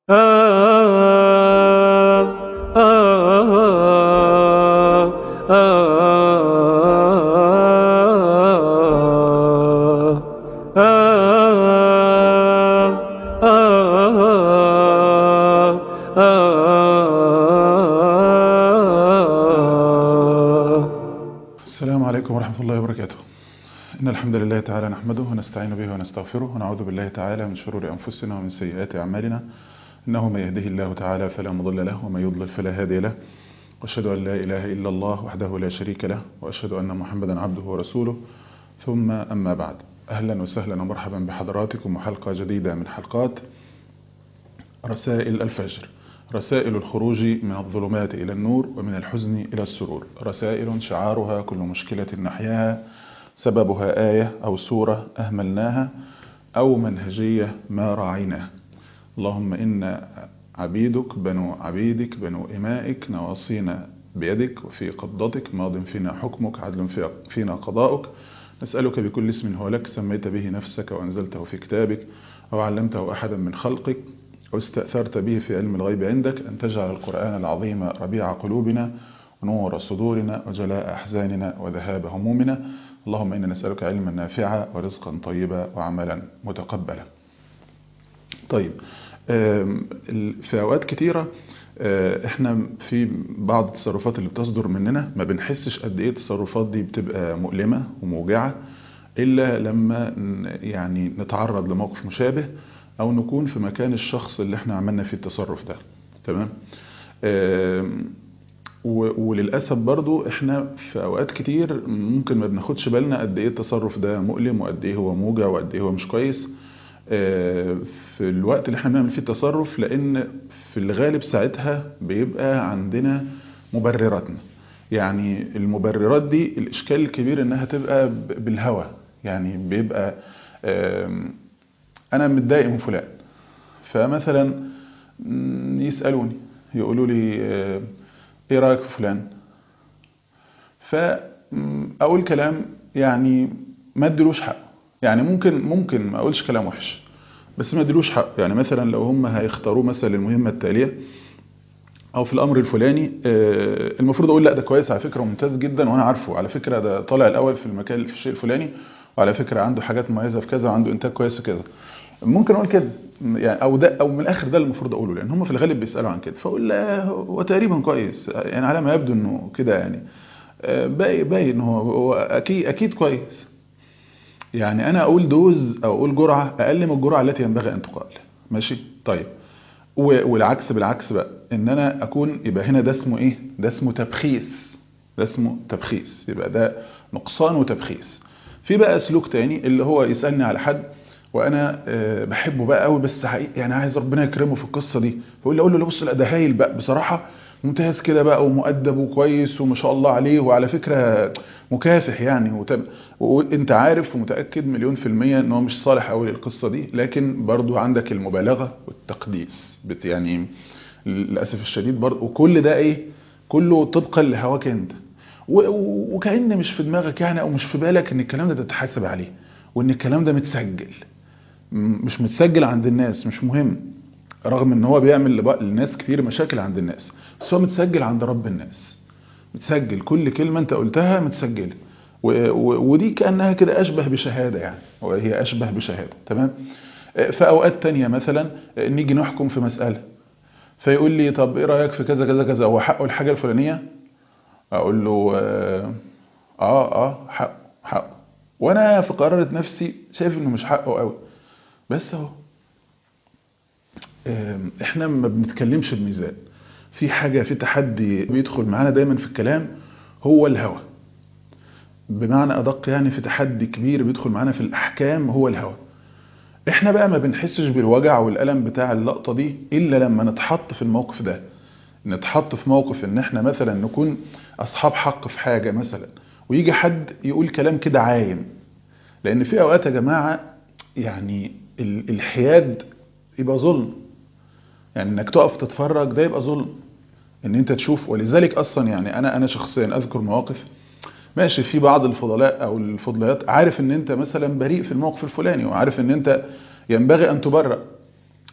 السلام عليكم ورحمة الله وبركاته إن الحمد لله تعالى نحمده ونستعين به ونستغفره ونعوذ بالله تعالى من شرور أنفسنا ومن سيئات أعمالنا إنه من يهده الله تعالى فلا مضل له ومن يضلل فلا هادي له وأشهد أن لا إله إلا الله وحده لا شريك له وأشهد أن محمدا عبده ورسوله ثم أما بعد أهلا وسهلا ومرحبا بحضراتكم وحلقة جديدة من حلقات رسائل الفجر رسائل الخروج من الظلمات إلى النور ومن الحزن إلى السرور رسائل شعارها كل مشكلة نحياها سببها آية أو سورة أهملناها أو منهجية ما راعيناها اللهم إن عبيدك بنو عبيدك بنو إمائك نواصينا بيدك وفي قبضتك ماض فينا حكمك عدل فينا قضاؤك نسألك بكل اسم هو لك سميت به نفسك وأنزلته في كتابك أو علمته أحدا من خلقك واستأثرت به في علم الغيب عندك أن تجعل القرآن العظيم ربيع قلوبنا ونور صدورنا وجلاء أحزاننا وذهاب همومنا اللهم إنا نسألك علما نافعا ورزقا طيبا وعملا متقبلا طيب في أوقات كتيرة احنا في بعض التصرفات اللي بتصدر مننا ما بنحسش قد ايه التصرفات دي بتبقى مؤلمة وموجعة إلا لما يعني نتعرض لموقف مشابه او نكون في مكان الشخص اللي احنا عملنا فيه التصرف ده تمام وللأسف برضو احنا في اوقات كتير ممكن ما بناخدش بالنا قد ايه التصرف ده مؤلم وقد ايه هو موجع وقد ايه هو مش كويس في الوقت اللي احنا بنعمل فيه التصرف لان في الغالب ساعتها بيبقى عندنا مبرراتنا يعني المبررات دي الاشكال الكبير انها تبقى بالهوى يعني بيبقى انا متضايق من فلان فمثلا يسألوني يقولوا لي ايه رأيك في فلان فاقول كلام يعني ما ادلوش حق يعني ممكن ممكن ما اقولش كلام وحش بس ما ادلوش حق يعني مثلا لو هم هيختاروه مثلا المهمة التالية او في الامر الفلاني المفروض اقول لا ده كويس على فكرة ممتاز جدا وانا عارفه على فكرة ده طالع الاول في المكان في الشيء الفلاني وعلى فكرة عنده حاجات مميزة في كذا وعنده انتاج كويس في كذا ممكن اقول كده يعني او ده او من الاخر ده اللي المفروض اقوله لان هم في الغالب بيسالوا عن كده فاقول لا هو تقريبا كويس يعني على ما يبدو انه كده يعني باقي باقي ان هو هو اكيد اكيد كويس يعني انا اقول دوز او اقول جرعه اقل من الجرعه التي ينبغي ان تقال ماشي طيب والعكس بالعكس بقى ان انا اكون يبقى هنا ده اسمه ايه ده اسمه تبخيس ده اسمه تبخيس يبقى ده نقصان وتبخيس في بقى سلوك تاني اللي هو يسالني على حد وانا بحبه بقى قوي بس يعني عايز ربنا يكرمه في القصه دي فاقول له اقول له بص لا ده هايل بقى بصراحه ممتاز كده بقى ومؤدب وكويس وما شاء الله عليه وعلى فكره مكافح يعني وتب... وانت عارف ومتاكد مليون في الميه ان هو مش صالح قوي للقصه دي لكن برضو عندك المبالغه والتقديس بت يعني للاسف الشديد برضو وكل ده ايه كله طبقا لهواك انت وكأن مش في دماغك يعني او مش في بالك ان الكلام ده تتحاسب عليه وان الكلام ده متسجل مش متسجل عند الناس مش مهم رغم ان هو بيعمل للناس كتير مشاكل عند الناس بس هو متسجل عند رب الناس متسجل كل كلمة انت قلتها متسجلة ودي كأنها كده اشبه بشهادة يعني وهي اشبه بشهادة تمام في اوقات تانية مثلا نيجي نحكم في مسألة فيقول لي طب ايه رأيك في كذا كذا كذا هو حقه الحاجة الفلانية اقول له اه اه حقه حقه وانا في قرارة نفسي شايف انه مش حقه قوي بس اهو احنا ما بنتكلمش بميزان في حاجة في تحدي بيدخل معانا دايما في الكلام هو الهوى بمعنى ادق يعني في تحدي كبير بيدخل معانا في الاحكام هو الهوى احنا بقى ما بنحسش بالوجع والألم بتاع اللقطة دي الا لما نتحط في الموقف ده نتحط في موقف ان احنا مثلا نكون اصحاب حق في حاجة مثلا ويجي حد يقول كلام كده عايم لان في اوقات يا جماعة يعني الحياد يبقى ظلم يعني انك تقف تتفرج ده يبقى ظلم ان انت تشوف ولذلك اصلا يعني انا انا شخصيا اذكر مواقف ماشي في بعض الفضلاء او الفضليات عارف ان انت مثلا بريء في الموقف الفلاني وعارف ان انت ينبغي ان تبرأ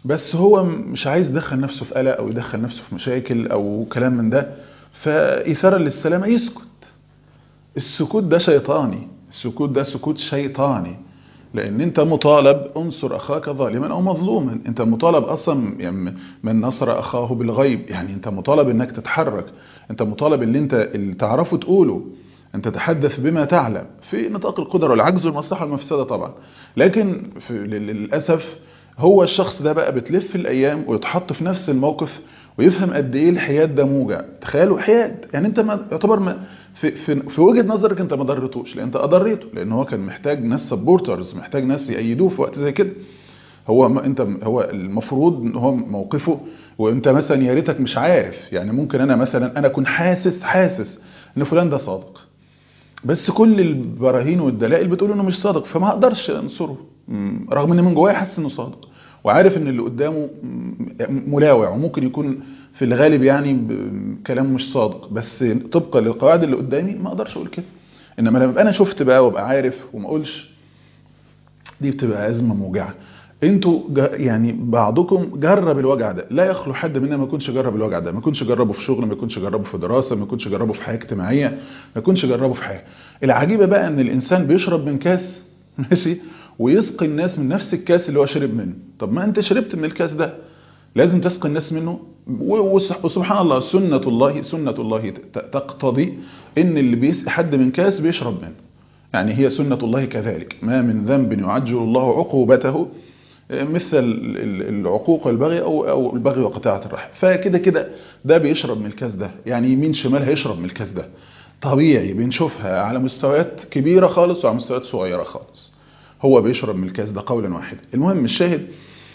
بس هو مش عايز يدخل نفسه في قلق او يدخل نفسه في مشاكل او كلام من ده فإثارا للسلامة يسكت السكوت ده شيطاني السكوت ده سكوت شيطاني لان انت مطالب انصر اخاك ظالما او مظلوما انت مطالب اصلا يعني من نصر اخاه بالغيب يعني انت مطالب انك تتحرك انت مطالب اللي انت اللي تعرفه تقوله ان تتحدث بما تعلم في نطاق القدر والعجز والمصلحه والمفسده طبعا لكن في للاسف هو الشخص ده بقى بتلف الايام ويتحط في نفس الموقف ويفهم قد ايه الحياد ده موجع تخيلوا حياد يعني انت ما يعتبر ما في, في, في وجهه نظرك انت ما ضرتوش لان انت اضريته لان هو كان محتاج ناس سبورترز محتاج ناس يأيدوه في وقت زي كده هو ما انت هو المفروض ان هو موقفه وانت مثلا يا ريتك مش عارف يعني ممكن انا مثلا انا اكون حاسس حاسس ان فلان ده صادق بس كل البراهين والدلائل بتقول انه مش صادق فما اقدرش انصره رغم ان من جوايا حاسس انه صادق وعارف ان اللي قدامه ملاوع وممكن يكون في الغالب يعني كلام مش صادق بس طبقا للقواعد اللي قدامي ما اقدرش اقول كده انما لما انا شفت بقى وابقى عارف وما اقولش دي بتبقى ازمه موجعه انتوا يعني بعضكم جرب الوجع ده لا يخلو حد منا ما يكونش جرب الوجع ده ما يكونش جربه في شغل ما يكونش جربه في دراسه ما يكونش جربه في حياه اجتماعيه ما يكونش جربه في حاجه العجيبه بقى ان الانسان بيشرب من كاس ماشي ويسقي الناس من نفس الكاس اللي هو شرب منه طب ما انت شربت من الكاس ده لازم تسقي الناس منه وسبحان الله سنة الله سنة الله تقتضي ان اللي بيسقي حد من كاس بيشرب منه يعني هي سنة الله كذلك ما من ذنب يعجل الله عقوبته مثل العقوق والبغي او او البغي وقطاعة الرحم فكده كده ده بيشرب من الكاس ده يعني يمين شمال هيشرب من الكاس ده طبيعي بنشوفها على مستويات كبيرة خالص وعلى مستويات صغيرة خالص هو بيشرب من الكاس ده قولا واحدا المهم الشاهد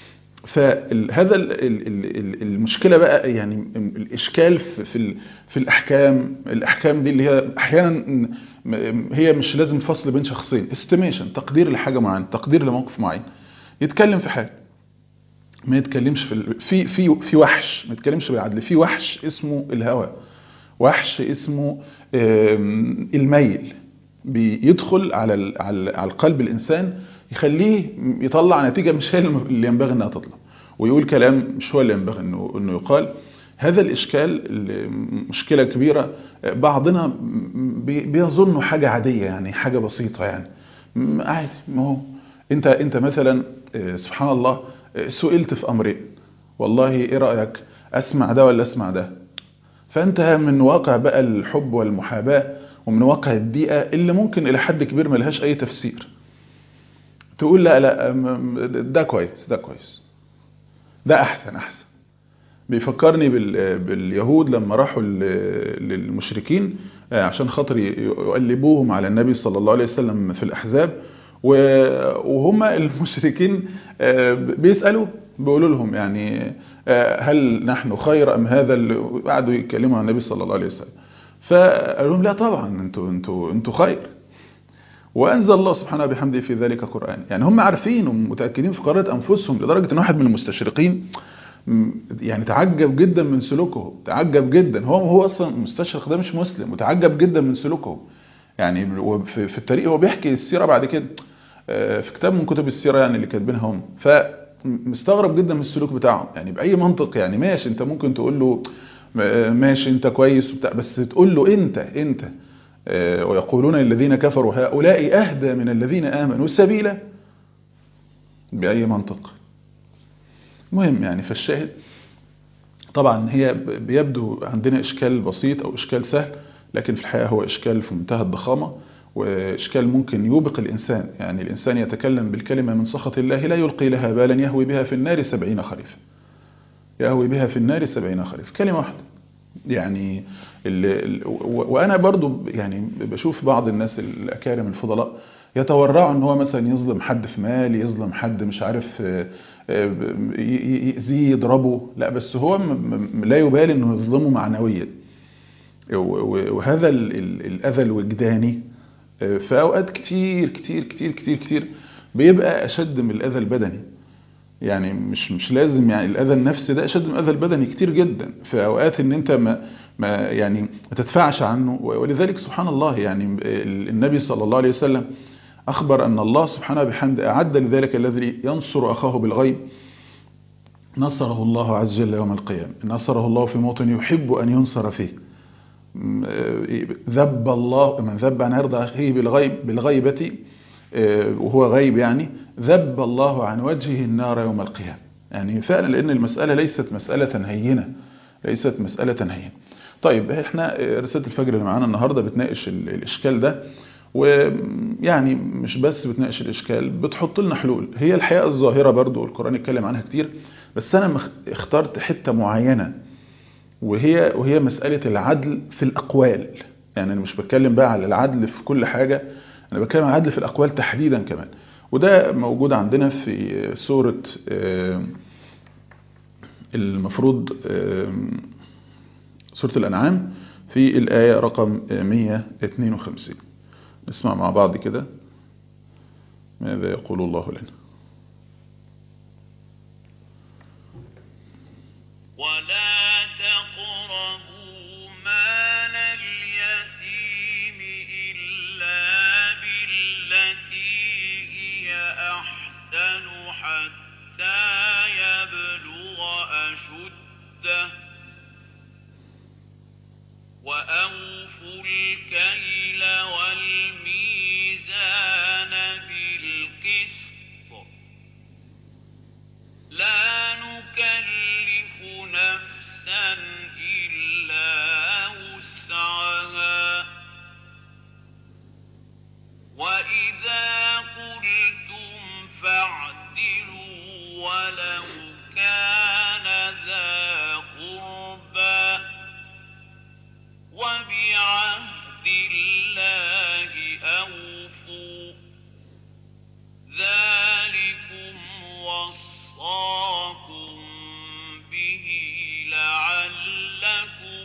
فهذا المشكلة بقى يعني الإشكال في, في الأحكام الأحكام دي اللي هي أحيانا هي مش لازم فصل بين شخصين استيميشن تقدير لحاجة معينة تقدير لموقف معين يتكلم في حاجة ما يتكلمش في في في في وحش ما يتكلمش بالعدل في وحش اسمه الهوى وحش اسمه الميل بيدخل على على القلب الإنسان يخليه يطلع نتيجة مش هي اللي ينبغي انها تطلع ويقول كلام مش هو اللي ينبغي انه انه يقال هذا الاشكال مشكلة كبيرة بعضنا بيظنوا حاجة عادية يعني حاجة بسيطة يعني عادي ما هو انت انت مثلا سبحان الله سئلت في امرين والله ايه رأيك اسمع ده ولا اسمع ده فانت من واقع بقى الحب والمحاباة ومن واقع الدقيقة اللي ممكن الى حد كبير ملهاش اي تفسير تقول لا لا ده كويس ده كويس ده احسن احسن بيفكرني باليهود لما راحوا للمشركين عشان خاطر يقلبوهم على النبي صلى الله عليه وسلم في الاحزاب وهم المشركين بيسالوا بيقولوا لهم يعني هل نحن خير ام هذا اللي قعدوا يتكلموا عن النبي صلى الله عليه وسلم فقالوا لهم لا طبعا انتوا انتوا انتوا خير وأنزل الله سبحانه بحمده في ذلك قرآن يعني هم عارفين ومتأكدين في قرارة أنفسهم لدرجة أن واحد من المستشرقين يعني تعجب جدا من سلوكه تعجب جدا هو هو أصلا المستشرق ده مش مسلم وتعجب جدا من سلوكه يعني في التاريخ هو بيحكي السيرة بعد كده في كتاب من كتب السيرة يعني اللي كاتبينها هم فمستغرب جدا من السلوك بتاعهم يعني بأي منطق يعني ماشي انت ممكن تقول له ماشي انت كويس وبتاع بس تقول له انت انت ويقولون الذين كفروا هؤلاء أهدى من الذين آمنوا سبيلا بأي منطق مهم يعني فالشاهد طبعا هي بيبدو عندنا إشكال بسيط أو إشكال سهل لكن في الحقيقة هو إشكال في منتهى الضخامة وإشكال ممكن يوبق الإنسان يعني الإنسان يتكلم بالكلمة من سخط الله لا يلقي لها بالا يهوي بها في النار سبعين خريفا يهوي بها في النار سبعين خريف كلمة واحدة يعني ال ال وانا برضو يعني بشوف بعض الناس الاكارم الفضلاء يتورعوا ان هو مثلا يظلم حد في مال يظلم حد مش عارف يأذيه يضربه لا بس هو لا يبالي انه يظلمه معنويا وهذا الاذى الوجداني في اوقات كتير كتير كتير كتير كتير بيبقى اشد من الاذى البدني يعني مش مش لازم يعني الاذى النفسي ده اشد من الاذى البدني كتير جدا في اوقات ان انت ما ما يعني ما تدفعش عنه ولذلك سبحان الله يعني النبي صلى الله عليه وسلم اخبر ان الله سبحانه بحمد اعد لذلك الذي ينصر اخاه بالغيب نصره الله عز وجل يوم القيامة نصره الله في موطن يحب أن ينصر فيه ذب الله من ذب عن عرض أخيه بالغيب بالغيبة وهو غيب يعني ذب الله عن وجهه النار يوم القيامة يعني فعلا لأن المسألة ليست مسألة هينة ليست مسألة هينة طيب احنا رسالة الفجر اللي معانا النهاردة بتناقش الإشكال ده ويعني مش بس بتناقش الإشكال بتحط لنا حلول هي الحقيقة الظاهرة برضو القرآن اتكلم عنها كتير بس أنا اخترت حتة معينة وهي وهي مسألة العدل في الأقوال يعني أنا مش بتكلم بقى على العدل في كل حاجة أنا بتكلم عن العدل في الأقوال تحديدا كمان وده موجود عندنا في سورة المفروض سورة الأنعام في الآية رقم 152 نسمع مع بعض كده ماذا يقول الله لنا ولا تقربوا مال اليتيم إلا بالتي هي أحسن حتى يبلغ أشده وأوفوا الكيل والميزان بالقسط لا نكلف نفسا إلا وسعها وإذا قلتم فاعدلوا ولو كان ذا قربى وبعهد الله أوفوا ذلكم وصاكم به لعلكم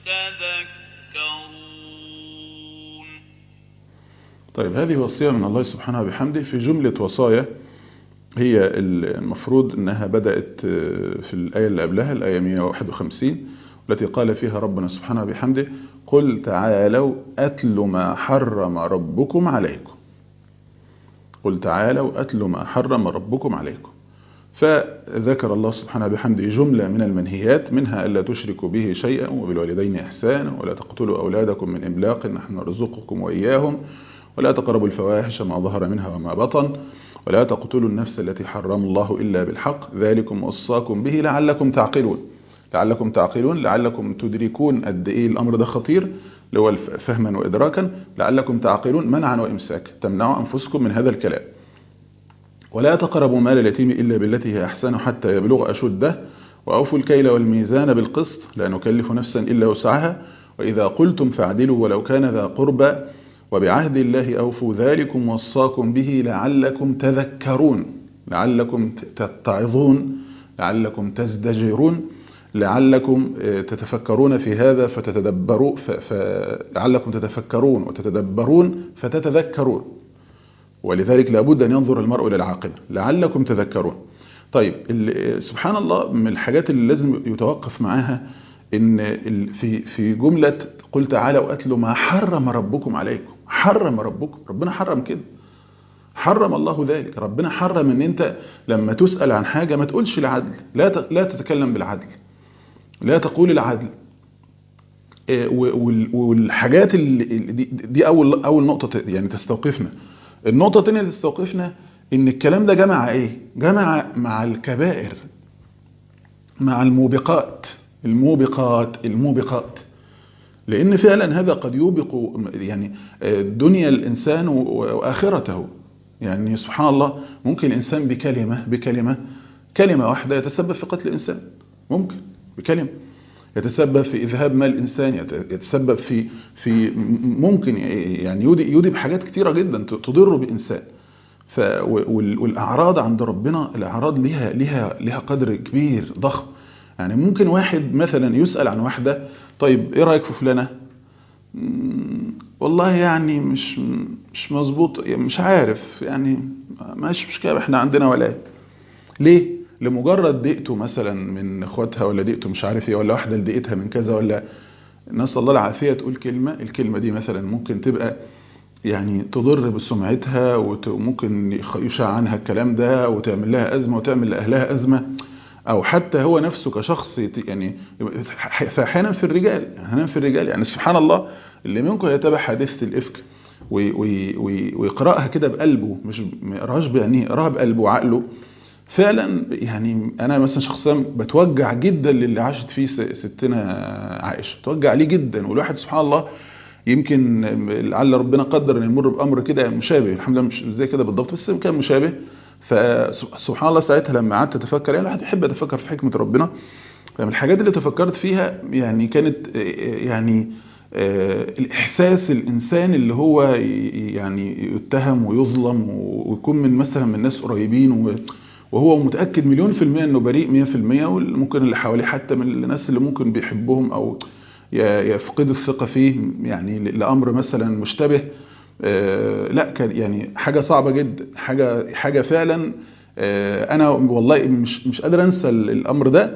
تذكرون طيب هذه وصية من الله سبحانه وبحمده في جملة وصايا هي المفروض أنها بدأت في الآية اللي قبلها الآية 151 التي قال فيها ربنا سبحانه وبحمده قل تعالوا أتل ما حرم ربكم عليكم قل تعالوا أتل ما حرم ربكم عليكم فذكر الله سبحانه بحمده جملة من المنهيات منها ألا تشركوا به شيئا وبالوالدين إحسانا ولا تقتلوا أولادكم من إملاق نحن نرزقكم وإياهم ولا تقربوا الفواحش ما ظهر منها وما بطن ولا تقتلوا النفس التي حرم الله إلا بالحق ذلكم وصاكم به لعلكم تعقلون لعلكم تعقلون لعلكم تدركون قد إيه الأمر ده خطير اللي هو فهما وإدراكا لعلكم تعقلون منعا وإمساكا تمنعوا أنفسكم من هذا الكلام ولا تقربوا مال اليتيم إلا بالتي هي أحسن حتى يبلغ أشده وأوفوا الكيل والميزان بالقسط لا نكلف نفسا إلا وسعها وإذا قلتم فاعدلوا ولو كان ذا قربى وبعهد الله أوفوا ذلكم وصاكم به لعلكم تذكرون لعلكم تتعظون لعلكم تزدجرون لعلكم تتفكرون في هذا فتتدبروا لعلكم تتفكرون وتتدبرون فتتذكرون ولذلك لابد أن ينظر المرء إلى العاقبة لعلكم تذكرون طيب سبحان الله من الحاجات اللي لازم يتوقف معاها إن في في جملة قل تعالوا أتلوا ما حرم ربكم عليكم حرم ربكم ربنا حرم كده حرم الله ذلك ربنا حرم ان انت لما تسأل عن حاجة ما تقولش العدل لا لا تتكلم بالعدل لا تقول العدل والحاجات اللي دي اول اول نقطة يعني تستوقفنا النقطة الثانية اللي تستوقفنا ان الكلام ده جمع ايه جمع مع الكبائر مع الموبقات الموبقات الموبقات لان فعلا هذا قد يوبق يعني دنيا الانسان واخرته يعني سبحان الله ممكن الانسان بكلمة بكلمة كلمة واحدة يتسبب في قتل الانسان ممكن بكلمة يتسبب في إذهاب مال الإنسان يتسبب في في ممكن يعني يودي يودي بحاجات كتيرة جدا تضر بإنسان ف والأعراض عند ربنا الأعراض لها لها لها قدر كبير ضخم يعني ممكن واحد مثلا يسأل عن واحدة طيب إيه رأيك في فلانة والله يعني مش مش مظبوط مش عارف يعني ماشي مشكلة احنا عندنا ولاية ليه لمجرد ضيقته مثلا من اخواتها ولا ضيقته مش عارف ايه ولا واحده لضيقتها من كذا ولا نسال الله العافيه تقول كلمه الكلمه دي مثلا ممكن تبقى يعني تضر بسمعتها وممكن يشاع عنها الكلام ده وتعمل لها ازمه وتعمل لاهلها ازمه او حتى هو نفسه كشخص يت- يعني فاحيانا في الرجال احيانا في الرجال يعني سبحان الله اللي منكم يتابع حادثه الافك وي- وي- وي- ويقراها كده بقلبه مش ما يقراهاش بعينيه يقراها بقلبه وعقله فعلا يعني انا مثلا شخصيا بتوجع جدا للي عاشت فيه س- ستنا عائشه بتوجع ليه جدا والواحد سبحان الله يمكن لعل ربنا قدر ان يمر بامر كده مشابه الحمد لله مش زي كده بالضبط بس كان مشابه فسبحان الله ساعتها لما قعدت اتفكر يعني الواحد يحب يتفكر في حكمه ربنا فمن الحاجات اللي تفكرت فيها يعني كانت آه، يعني آه، الإحساس الإنسان اللي هو ي- يعني يتهم ويظلم ويكون من مثلا من ناس قريبين و- وهو متأكد مليون في المية إنه بريء مية في المية وممكن اللي حواليه حتى من الناس اللي ممكن بيحبهم أو ي- يفقدوا الثقة فيه يعني ل- لأمر مثلا مشتبه آه، لا كان يعني حاجة صعبة جدا حاجة حاجة فعلا آه، أنا والله مش مش قادر أنسى الأمر ده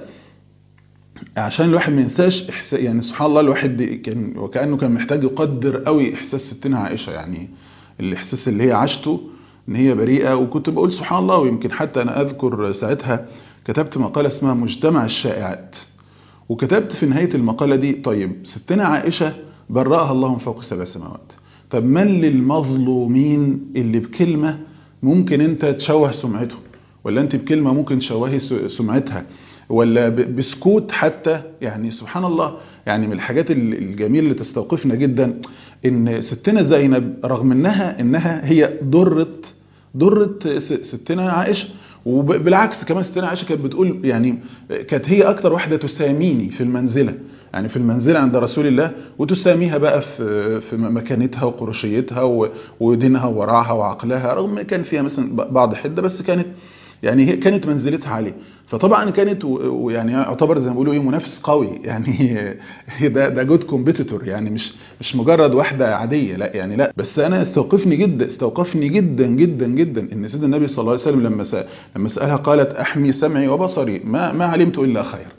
عشان الواحد ما ينساش إحساس يعني سبحان الله الواحد كان وكأنه كان محتاج يقدر قوي إحساس ستنا عائشة يعني الإحساس اللي هي عاشته إن هي بريئة وكنت بقول سبحان الله ويمكن حتى أنا أذكر ساعتها كتبت مقالة اسمها مجتمع الشائعات وكتبت في نهاية المقالة دي طيب ستنا عائشة برأها الله من فوق سبع سماوات طب من للمظلومين اللي بكلمة ممكن انت تشوه سمعته ولا انت بكلمة ممكن تشوهي س- سمعتها ولا ب- بسكوت حتى يعني سبحان الله يعني من الحاجات ال- الجميلة اللي تستوقفنا جدا ان ستنا زينب رغم انها انها هي ضرت ضرت س- ستنا عائشة وبالعكس كمان ستنا عائشة كانت بتقول يعني كانت هي أكتر واحدة تساميني في المنزلة يعني في المنزلة عند رسول الله وتساميها بقى في في مكانتها وقرشيتها و- ودينها وورعها وعقلها رغم كان فيها مثلا بعض حدة بس كانت يعني هي كانت منزلتها عالية فطبعا كانت و- ويعني يعتبر زي ما بيقولوا ايه منافس قوي يعني ده ده جود كومبيتيتور يعني مش مش مجرد واحده عاديه لا يعني لا بس انا استوقفني جدا استوقفني جدا جدا جدا ان سيدنا النبي صلى الله عليه وسلم لما سأل لما سالها قالت احمي سمعي وبصري ما ما علمت الا خير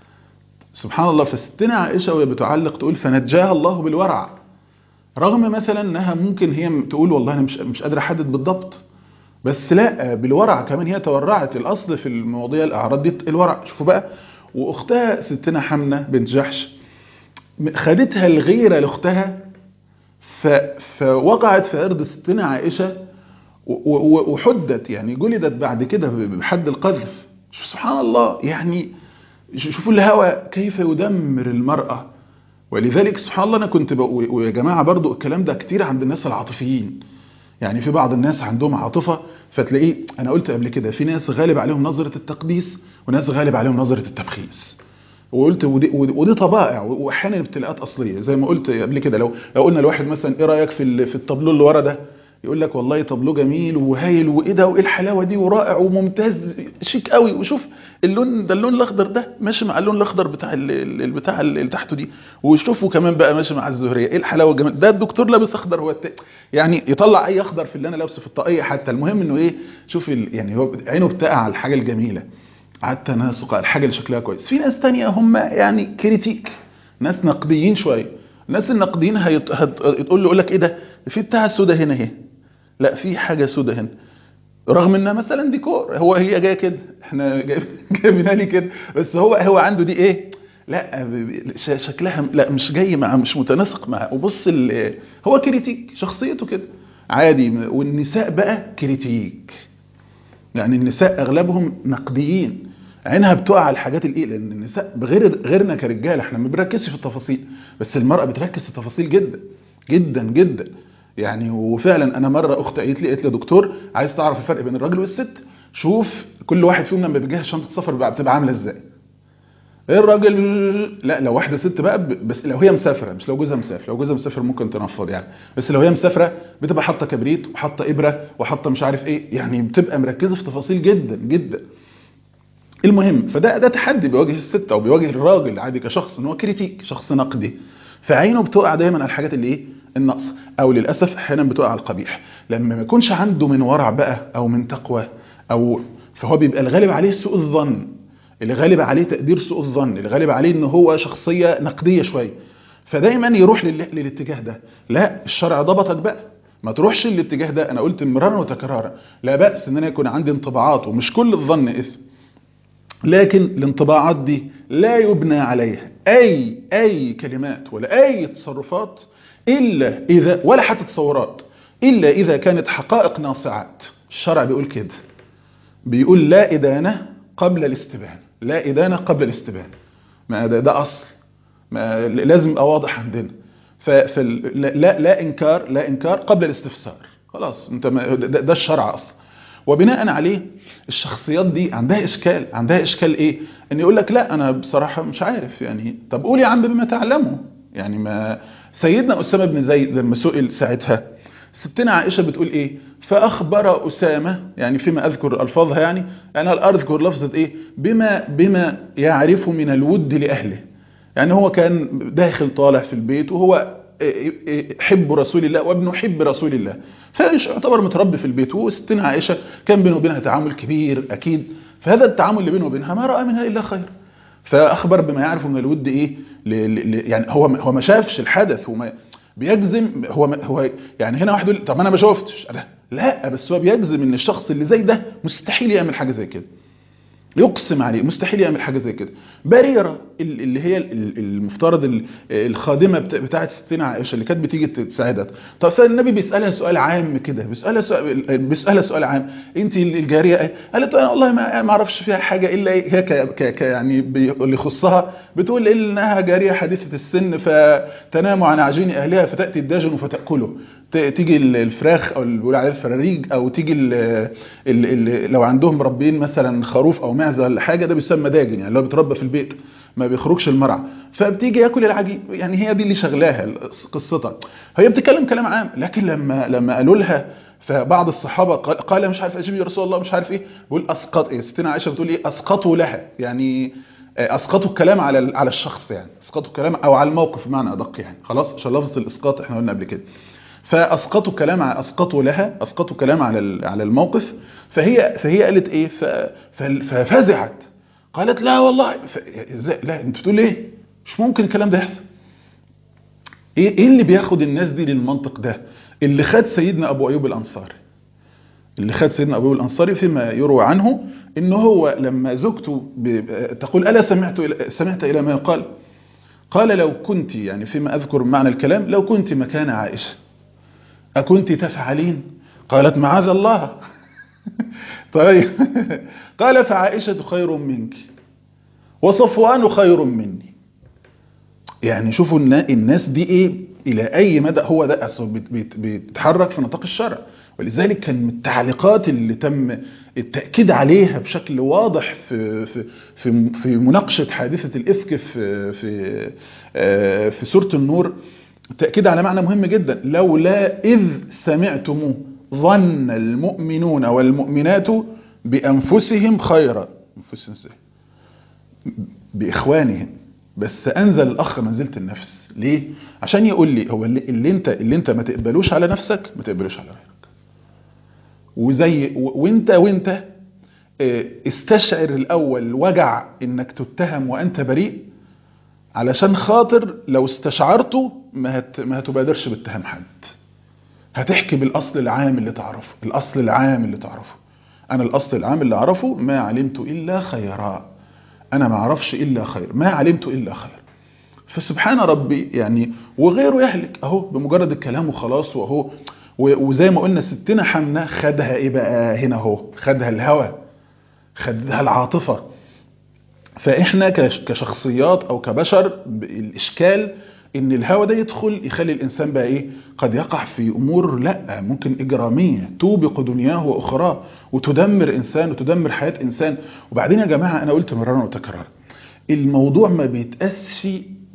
سبحان الله فستنا عائشه وهي بتعلق تقول فنجاها الله بالورع رغم مثلا انها ممكن هي تقول والله انا مش مش قادره احدد بالضبط بس لا بالورع كمان هي تورعت الاصل في المواضيع الاعراض دي الورع شوفوا بقى واختها ستنا حمنه بنت جحش خدتها الغيره لاختها ف... فوقعت في ارض ستنا عائشه و- و- وحدت يعني جلدت بعد كده بحد القذف سبحان الله يعني شوفوا الهوى كيف يدمر المرأة ولذلك سبحان الله أنا كنت بقول ويا جماعة برضو الكلام ده كتير عند الناس العاطفيين يعني في بعض الناس عندهم عاطفة فتلاقيه أنا قلت قبل كده في ناس غالب عليهم نظرة التقديس وناس غالب عليهم نظرة التبخيس وقلت ودي, ودي, ودي طبائع واحيانا ابتلاءات اصليه زي ما قلت قبل كده لو لو قلنا لواحد مثلا ايه رايك في ال- في الطابلو اللي ورا ده يقول لك والله طابلو جميل وهايل وايه ده وايه الحلاوه دي ورائع وممتاز شيك قوي وشوف اللون ده اللون الاخضر ده ماشي مع اللون الاخضر بتاع ال- ال- البتاع اللي تحته دي وشوفوا كمان بقى ماشي مع الزهريه ايه الحلاوه الجمال ده الدكتور لابس اخضر هو الت... يعني يطلع اي اخضر في اللي انا لابسه في الطاقيه حتى المهم انه ايه شوف ال... يعني هو عينه بتقع على الحاجه الجميله على التناسق على الحاجه اللي شكلها كويس في ناس تانية هم يعني كريتيك ناس نقديين شويه الناس النقديين هيت... هت... تقول له يقول لك ايه ده في بتاع سودا هنا اهي لا في حاجه سودا هنا رغم انها مثلا ديكور هو هي جايه كده احنا جايب- جايبينها لي كده بس هو هو عنده دي ايه لا ب- ب- ش- شكلها لا مش جاي مع مش متناسق معاه وبص ال- هو كريتيك شخصيته كده عادي والنساء بقى كريتيك يعني النساء اغلبهم نقديين عينها بتقع على الحاجات الايه لان النساء بغير غيرنا كرجاله احنا ما بنركزش في التفاصيل بس المراه بتركز في التفاصيل جدا جدا جدا يعني وفعلا انا مره اختي قالت لي قالت لي يا دكتور عايز تعرف الفرق بين الراجل والست شوف كل واحد فيهم لما بيجهز شنطه سفر بقى بتبقى عامله ازاي ايه الراجل لا لو واحده ست بقى ب- بس لو هي مسافره مش لو جوزها مسافر لو جوزها مسافر ممكن تنفض يعني بس لو هي مسافره بتبقى حاطه كبريت وحاطه ابره وحاطه مش عارف ايه يعني بتبقى مركزه في تفاصيل جدا جدا المهم فده ده تحدي بيواجه الست او بيواجه الراجل عادي كشخص ان هو كريتيك شخص نقدي فعينه بتقع دايما على الحاجات اللي ايه النقص او للاسف احيانا بتقع على القبيح لما ما يكونش عنده من ورع بقى او من تقوى او فهو بيبقى الغالب عليه سوء الظن اللي غالب عليه تقدير سوء الظن اللي غالب عليه ان هو شخصيه نقديه شويه فدايما يروح لل- للاتجاه ده لا الشرع ضبطك بقى ما تروحش للاتجاه ده انا قلت مرارا وتكرارا لا باس ان انا يكون عندي انطباعات ومش كل الظن اثم لكن الانطباعات دي لا يبنى عليها اي اي كلمات ولا اي تصرفات الا اذا ولا حتى تصورات الا اذا كانت حقائق ناصعات الشرع بيقول كده بيقول لا ادانه قبل الاستبان لا ادانه قبل الاستبان ما ده, ده اصل ما لازم يبقى واضح عندنا فلا لا انكار لا انكار قبل الاستفسار خلاص انت ما ده, ده الشرع اصلا وبناء عليه الشخصيات دي عندها اشكال عندها اشكال ايه ان يقول لك لا انا بصراحه مش عارف يعني طب قول يا عم بما تعلمه يعني ما سيدنا اسامه بن زيد لما سئل ساعتها ستنا عائشه بتقول ايه فاخبر اسامه يعني فيما اذكر الفاظها يعني انا اذكر لفظه ايه بما بما يعرف من الود لاهله يعني هو كان داخل طالع في البيت وهو حب رسول الله وابن حب رسول الله فيعتبر متربي في البيت وستنا عائشة كان بينه وبينها تعامل كبير أكيد فهذا التعامل اللي بينه وبينها ما رأى منها إلا خير فأخبر بما يعرف من الود إيه ل ل يعني هو هو ما شافش الحدث وما بيجزم هو هو يعني هنا واحد يقول طب انا ما شفتش لا بس هو بيجزم ان الشخص اللي زي ده مستحيل يعمل حاجه زي كده يقسم عليه مستحيل يعمل حاجه زي كده بريره اللي هي المفترض الخادمه بتاعه ستنا عائشه اللي كانت بتيجي تساعدها طب فالنبي بيسالها سؤال عام كده بيسالها سؤال بيسالها سؤال عام انت الجاريه قالت انا والله ما اعرفش فيها حاجه الا هي ك يعني اللي يخصها بتقول انها جاريه حديثه السن فتنام عن عجين اهلها فتاتي الداجن فتاكله تيجي الفراخ او اللي بيقولوا عليها الفراريج او تيجي ال ال ال لو عندهم مربين مثلا خروف او معزه ولا حاجه ده بيسمى داجن يعني اللي هو بيتربى في البيت ما بيخرجش المرعى فبتيجي ياكل العجين يعني هي دي اللي شغلاها قصتها هي بتتكلم كلام عام لكن لما لما قالوا لها فبعض الصحابه قال مش عارف اجيب يا رسول الله مش عارف ايه بيقول اسقط ايه ستنا عائشه بتقول ايه اسقطوا لها يعني اسقطوا الكلام على على الشخص يعني اسقطوا الكلام او على الموقف بمعنى ادق يعني خلاص عشان لفظه الاسقاط احنا قلنا قبل كده فاسقطوا كلام اسقطوا لها اسقطوا كلام على على الموقف فهي فهي قالت ايه ففزعت قالت لا والله ازاي لا انت بتقول ايه مش ممكن الكلام ده يحصل ايه ايه اللي بياخد الناس دي للمنطق ده اللي خد سيدنا ابو ايوب الانصاري اللي خد سيدنا ابو ايوب الانصاري فيما يروى عنه ان هو لما زوجته تقول الا سمعت سمعت الى ما يقال قال لو كنت يعني فيما اذكر معنى الكلام لو كنت مكان عائشه أكنت تفعلين قالت معاذ الله طيب قال فعائشة خير منك وصفوان خير مني يعني شوفوا الناس دي ايه الى اي مدى هو ده اصلا بيتحرك في نطاق الشرع ولذلك كان من التعليقات اللي تم التاكيد عليها بشكل واضح في في في, في مناقشه حادثه الافك في في في سوره النور التأكيد على معنى مهم جدا لولا إذ سمعتموه ظن المؤمنون والمؤمنات بأنفسهم خيرا أنفسهم ازاي بإخوانهم بس أنزل الأخ منزلة النفس ليه؟ عشان يقول لي هو اللي, اللي انت اللي انت ما تقبلوش على نفسك ما تقبلوش على غيرك وزي وانت وانت استشعر الأول وجع انك تتهم وانت بريء علشان خاطر لو استشعرته ما, هت... ما هتبادرش باتهام حد هتحكي بالأصل العام اللي تعرفه الأصل العام اللي تعرفه أنا الأصل العام اللي أعرفه ما علمت إلا خيرا أنا ما أعرفش إلا خير ما علمت إلا خير فسبحان ربي يعني وغيره يهلك أهو بمجرد الكلام وخلاص وأهو وزي ما قلنا ستنا حمنا خدها إيه بقى هنا أهو خدها الهوى خدها العاطفة فإحنا كشخصيات أو كبشر الإشكال ان الهوى ده يدخل يخلي الانسان بقى ايه قد يقع في امور لا ممكن اجراميه توبق دنياه واخراه وتدمر انسان وتدمر حياه انسان وبعدين يا جماعه انا قلت مرارا وتكرارا الموضوع ما بيتقاسش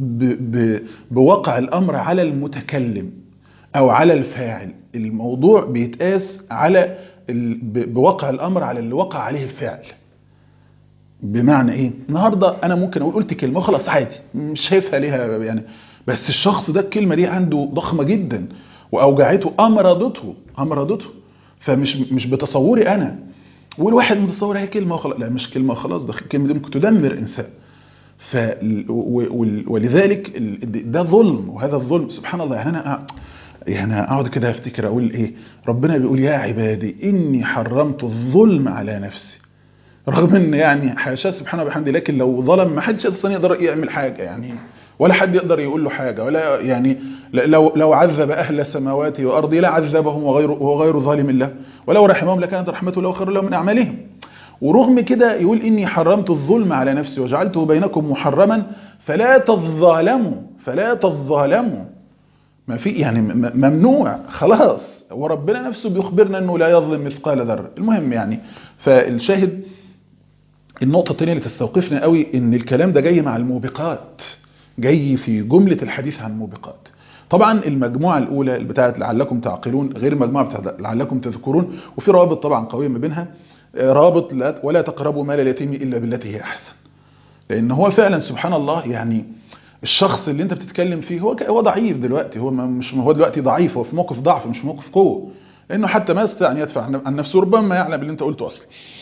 بواقع الامر على المتكلم او على الفاعل الموضوع بيتقاس على بواقع الامر على اللي وقع عليه الفعل بمعنى ايه النهارده انا ممكن اقول قلت كلمه خلاص عادي مش شايفها ليها يعني بس الشخص ده الكلمه دي عنده ضخمه جدا واوجعته امرضته امرضته فمش مش بتصوري انا والواحد متصور هي كلمه وخلاص لا مش كلمه وخلاص ده الكلمه دي ممكن تدمر انسان ف ولذلك ده ظلم وهذا الظلم سبحان الله يعني انا يعني اقعد كده افتكر اقول ايه ربنا بيقول يا عبادي اني حرمت الظلم على نفسي رغم ان يعني حاشاه سبحانه وبحمده لكن لو ظلم ما حدش اصلا يقدر يعمل حاجه يعني ولا حد يقدر يقول له حاجه ولا يعني لو لو عذب اهل السماوات والارض لعذبهم وغير وهو غير ظالم له ولو رحمهم لكانت رحمته له خير لهم من اعمالهم ورغم كده يقول اني حرمت الظلم على نفسي وجعلته بينكم محرما فلا تظالموا فلا تظالموا ما في يعني ممنوع خلاص وربنا نفسه بيخبرنا انه لا يظلم مثقال ذره المهم يعني فالشاهد النقطه الثانيه اللي تستوقفنا قوي ان الكلام ده جاي مع الموبقات جاي في جمله الحديث عن الموبقات طبعا المجموعه الاولى بتاعت لعلكم تعقلون غير المجموعه بتاعت لعلكم تذكرون وفي روابط طبعا قويه ما بينها رابط ولا تقربوا مال اليتيم الا بالتي هي احسن لان هو فعلا سبحان الله يعني الشخص اللي انت بتتكلم فيه هو هو ضعيف دلوقتي هو مش هو دلوقتي ضعيف هو في موقف ضعف مش موقف قوه لانه حتى ما يستطيع ان يدفع عن نفسه ربما يعلم اللي انت قلته اصلا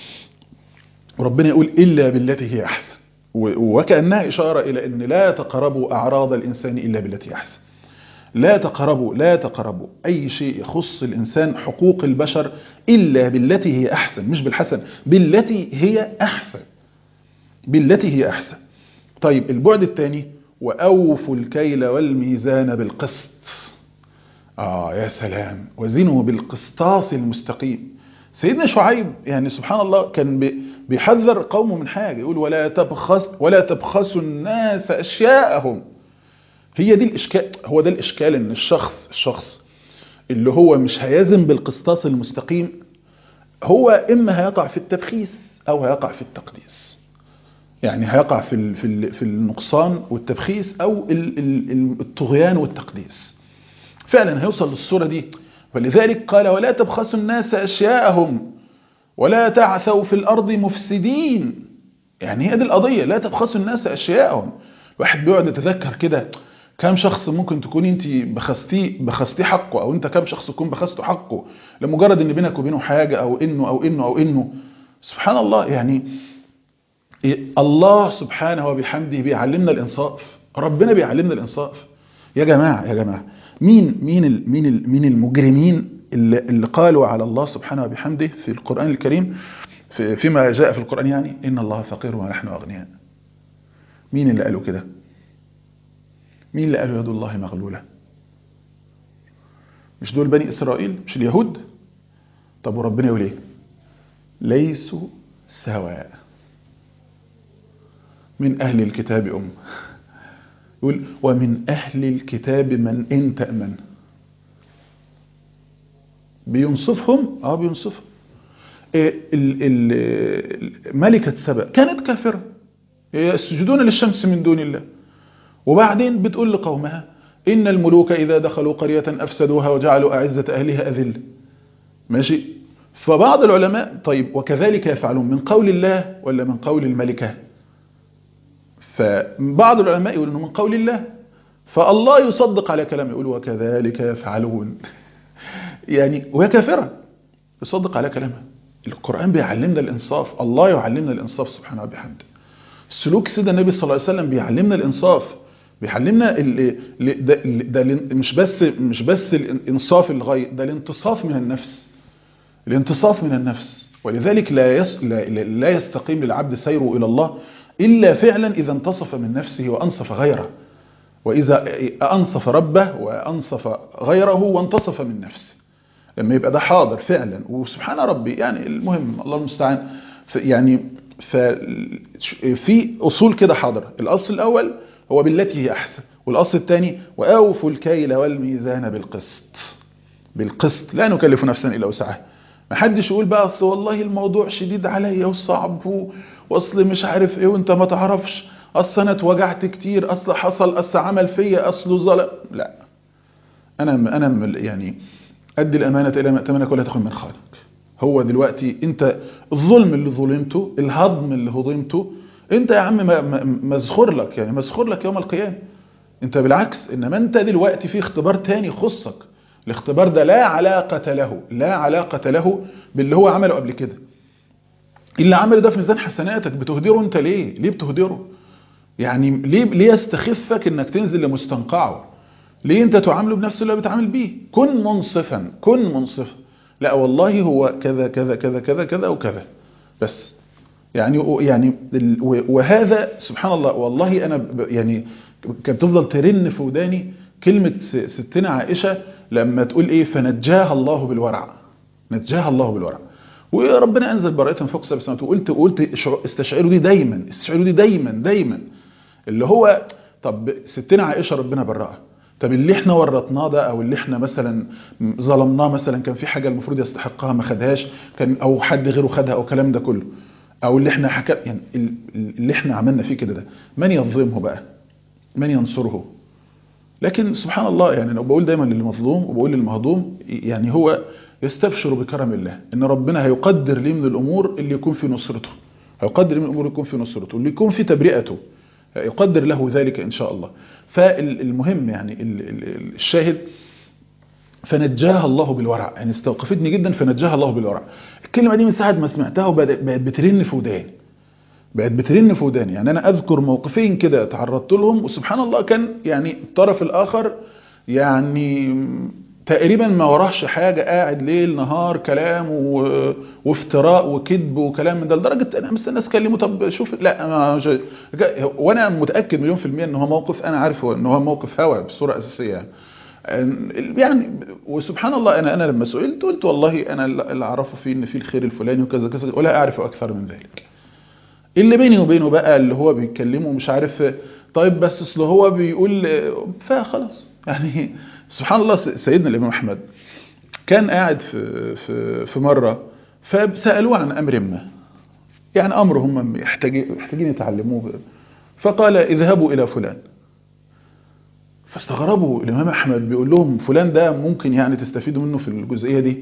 وربنا يقول الا بالتي هي احسن وكانها اشاره الى ان لا تقربوا اعراض الانسان الا بالتي هي احسن لا تقربوا لا تقربوا اي شيء يخص الانسان حقوق البشر الا بالتي هي احسن مش بالحسن بالتي هي احسن بالتي هي احسن طيب البعد الثاني وأوفوا الكيل والميزان بالقسط آه يا سلام وزنوا بالقسطاس المستقيم سيدنا شعيب يعني سبحان الله كان بيحذر قومه من حاجة يقول ولا تبخس ولا تبخسوا الناس أشياءهم هي دي الإشكال هو ده الإشكال إن الشخص الشخص اللي هو مش هيزن بالقسطاس المستقيم هو إما هيقع في التبخيس أو هيقع في التقديس يعني هيقع في في في النقصان والتبخيس او الطغيان والتقديس فعلا هيوصل للصوره دي ولذلك قال ولا تبخسوا الناس اشياءهم ولا تعثوا في الارض مفسدين يعني هي دي القضيه لا تبخسوا الناس اشياءهم واحد بيقعد يتذكر كده كم شخص ممكن تكون انت بخستيه بخستيه حقه او انت كم شخص تكون بخسته حقه لمجرد ان بينك وبينه حاجه او انه او انه او انه سبحان الله يعني الله سبحانه وبحمده بيعلمنا الانصاف ربنا بيعلمنا الانصاف يا جماعه يا جماعه مين مين مين مين المجرمين اللي, اللي قالوا على الله سبحانه وبحمده في القران الكريم في فيما جاء في القران يعني ان الله فقير ونحن اغنياء مين اللي قالوا كده مين اللي قالوا يد الله مغلوله مش دول بني اسرائيل مش اليهود طب وربنا يقول ايه ليسوا سواء من أهل الكتاب أم يقول ومن أهل الكتاب من إن تأمن بينصفهم اه بينصفهم ملكة سبأ كانت كافرة يسجدون للشمس من دون الله وبعدين بتقول لقومها إن الملوك إذا دخلوا قرية أفسدوها وجعلوا أعزة أهلها أذل ماشي فبعض العلماء طيب وكذلك يفعلون من قول الله ولا من قول الملكة فبعض العلماء يقول انه من قول الله فالله يصدق على كلامه يقول وكذلك يفعلون يعني وهي كافرة يصدق على كلامها القرآن بيعلمنا الإنصاف الله يعلمنا الإنصاف سبحانه وبحمده سلوك سيدنا النبي صلى الله عليه وسلم بيعلمنا الإنصاف بيعلمنا ال ده, ده مش بس مش بس الانصاف الغير ده الانتصاف من النفس الانتصاف من النفس ولذلك لا يس لا, لا يستقيم للعبد سيره إلى الله إلا فعلا إذا انتصف من نفسه وأنصف غيره وإذا أنصف ربه وأنصف غيره وانتصف من نفسه لما يبقى ده حاضر فعلا وسبحان ربي يعني المهم الله المستعان يعني في أصول كده حاضرة الأصل الأول هو بالتي هي أحسن والأصل الثاني وأوفوا الكيل والميزان بالقسط بالقسط لا نكلف نفسا إلا وسعها ما حدش يقول بقى أصل والله الموضوع شديد عليا وصعب واصل مش عارف ايه وانت ما تعرفش اصل انا اتوجعت كتير اصل حصل اصل عمل فيا اصله ظلم لا انا انا يعني ادي الامانه الى ما ائتمنك ولا تخن من خالق هو دلوقتي انت الظلم اللي ظلمته الهضم اللي هضمته انت يا عم مزخور لك يعني مزخور لك يوم القيامه انت بالعكس انما انت دلوقتي في اختبار تاني يخصك الاختبار ده لا علاقه له لا علاقه له باللي هو عمله قبل كده اللي عمله ده في ميزان حسناتك بتهدره انت ليه ليه بتهدره يعني ليه ليه يستخفك انك تنزل لمستنقعه ليه انت تعامله بنفس اللي بتعامل بيه كن منصفا كن منصفا لا والله هو كذا كذا كذا كذا كذا وكذا بس يعني يعني ال- و- وهذا سبحان الله والله انا ب- يعني كانت تفضل ترن في وداني كلمه س- ستنا عائشه لما تقول ايه فنجاها الله بالورع نجاها الله بالورع وربنا انزل براءه فوق سبع سماوات وقلت قلت شع- استشعروا دي دايما استشعروا دي دايما دايما اللي هو طب ستنا عائشه ربنا برأها طب اللي احنا ورطناه ده او اللي احنا مثلا ظلمناه مثلا كان في حاجه المفروض يستحقها ما خدهاش كان او حد غيره خدها او الكلام ده كله او اللي احنا حكى يعني ال- اللي احنا عملنا فيه كده ده من يظلمه بقى من ينصره لكن سبحان الله يعني انا بقول دايما للمظلوم وبقول للمهضوم يعني هو يستبشر بكرم الله ان ربنا هيقدر ليه من الامور اللي يكون في نصرته هيقدر ليه من الامور اللي يكون في نصرته اللي يكون في تبرئته يقدر له ذلك ان شاء الله فالمهم يعني ال- ال- الشاهد فنجاها الله بالورع يعني استوقفتني جدا فنجاها الله بالورع الكلمه دي من ساعه ما سمعتها وبقت بقت بترن في وداني بقت بترن في وداني يعني انا اذكر موقفين كده تعرضت لهم وسبحان الله كان يعني الطرف الاخر يعني تقريبا ما وراهش حاجه قاعد ليل نهار كلام و... وافتراء وكذب وكلام من ده لدرجه انا مستني الناس كلمه طب شوف لا ما مش... وانا متاكد مليون في الميه ان هو موقف انا عارفه ان هو موقف هوى بصوره اساسيه يعني يعني وسبحان الله انا انا لما سئلت قلت والله انا اللي اعرفه فيه ان في الخير الفلاني وكذا كذا ولا اعرف اكثر من ذلك اللي بيني وبينه بقى اللي هو بيتكلمه مش عارف طيب بس اصل هو بيقول فخلاص يعني سبحان الله سيدنا الامام احمد كان قاعد في في في مره فسالوه عن امر ما يعني امر هم محتاجين محتاجين يتعلموه فقال اذهبوا الى فلان فاستغربوا الامام احمد بيقول لهم فلان ده ممكن يعني تستفيدوا منه في الجزئيه دي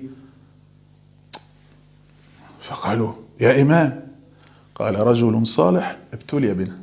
فقالوا يا امام قال رجل صالح ابتلي بنا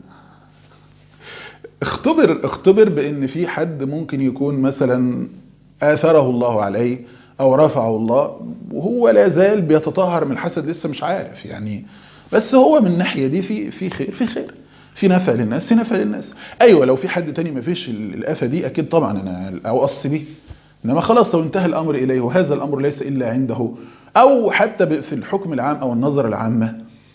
اختبر اختبر بان في حد ممكن يكون مثلا اثره الله عليه او رفعه الله وهو لا زال بيتطهر من الحسد لسه مش عارف يعني بس هو من الناحيه دي في في خير في خير في نفع للناس في نفع للناس ايوه لو في حد تاني ما فيش الافه دي اكيد طبعا انا اوصي بيه انما خلاص لو انتهى الامر اليه وهذا الامر ليس الا عنده او حتى في الحكم العام او النظره العامه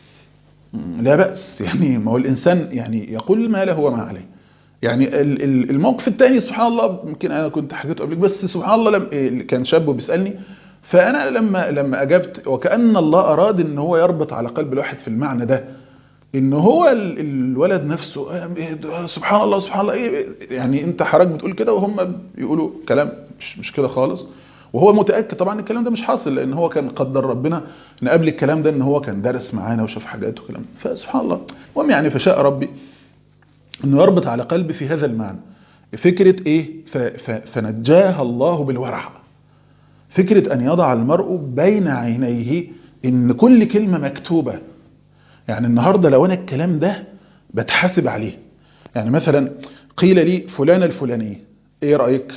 لا بأس يعني ما هو الإنسان يعني يقول ما له وما عليه يعني الموقف الثاني سبحان الله يمكن أنا كنت حكيته قبل بس سبحان الله لما كان شاب بيسألني فأنا لما لما أجبت وكأن الله أراد إن هو يربط على قلب الواحد في المعنى ده إن هو الولد نفسه سبحان الله سبحان الله إيه يعني أنت حضرتك بتقول كده وهم بيقولوا كلام مش مش كده خالص وهو متاكد طبعا الكلام ده مش حاصل لان هو كان قدر ربنا ان قبل الكلام ده ان هو كان دارس معانا وشاف حاجات وكلام فسبحان الله المهم يعني فشاء ربي انه يربط على قلبي في هذا المعنى فكره ايه فنجاها الله بالورع فكره ان يضع المرء بين عينيه ان كل كلمه مكتوبه يعني النهارده لو انا الكلام ده بتحاسب عليه يعني مثلا قيل لي فلانه الفلانيه ايه رايك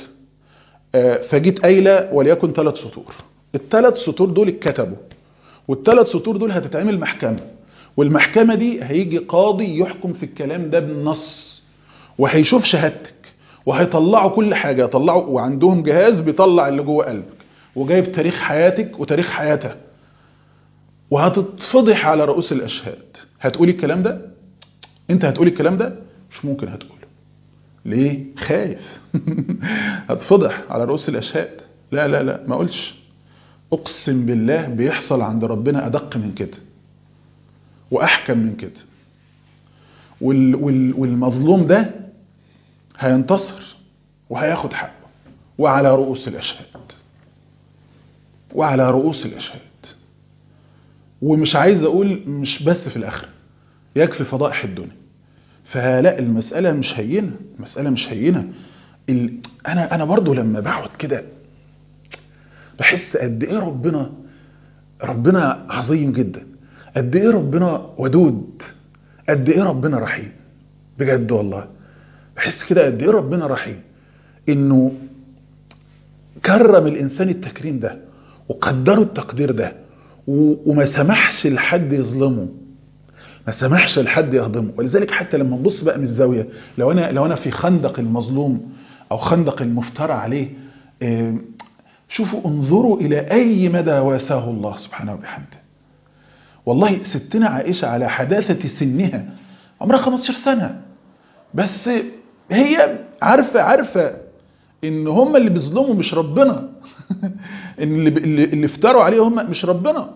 فجيت قايله وليكن ثلاث سطور الثلاث سطور دول اتكتبوا والثلاث سطور دول هتتعمل محكمه والمحكمه دي هيجي قاضي يحكم في الكلام ده بالنص وهيشوف شهادتك وهيطلعوا كل حاجه يطلعوا وعندهم جهاز بيطلع اللي جوه قلبك وجايب تاريخ حياتك وتاريخ حياتها وهتتفضح على رؤوس الاشهاد هتقولي الكلام ده انت هتقولي الكلام ده مش ممكن هتقوله ليه خايف هتفضح على رؤوس الاشهاد لا لا لا ما اقولش اقسم بالله بيحصل عند ربنا ادق من كده واحكم من كده وال وال والمظلوم ده هينتصر وهياخد حقه وعلى رؤوس الاشهاد وعلى رؤوس الاشهاد ومش عايز اقول مش بس في الاخره يكفي فضائح الدنيا فلا المسألة مش هينة المسألة مش هينة ال... أنا أنا برضو لما بقعد كده بحس قد إيه ربنا ربنا عظيم جدا قد إيه ربنا ودود قد إيه ربنا رحيم بجد والله بحس كده قد إيه ربنا رحيم إنه كرم الإنسان التكريم ده وقدره التقدير ده و... وما سمحش لحد يظلمه ما سمحش لحد يهضمه ولذلك حتى لما نبص بقى من الزاويه لو انا لو انا في خندق المظلوم او خندق المفترى عليه شوفوا انظروا الى اي مدى واساه الله سبحانه وبحمده والله ستنا عائشة على حداثة سنها عمرها 15 سنة بس هي عارفة عارفة ان هم اللي بيظلموا مش ربنا ان اللي, اللي, اللي افتروا عليه هم مش ربنا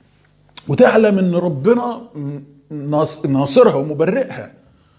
وتعلم ان ربنا ناص- ناصرها ومبرئها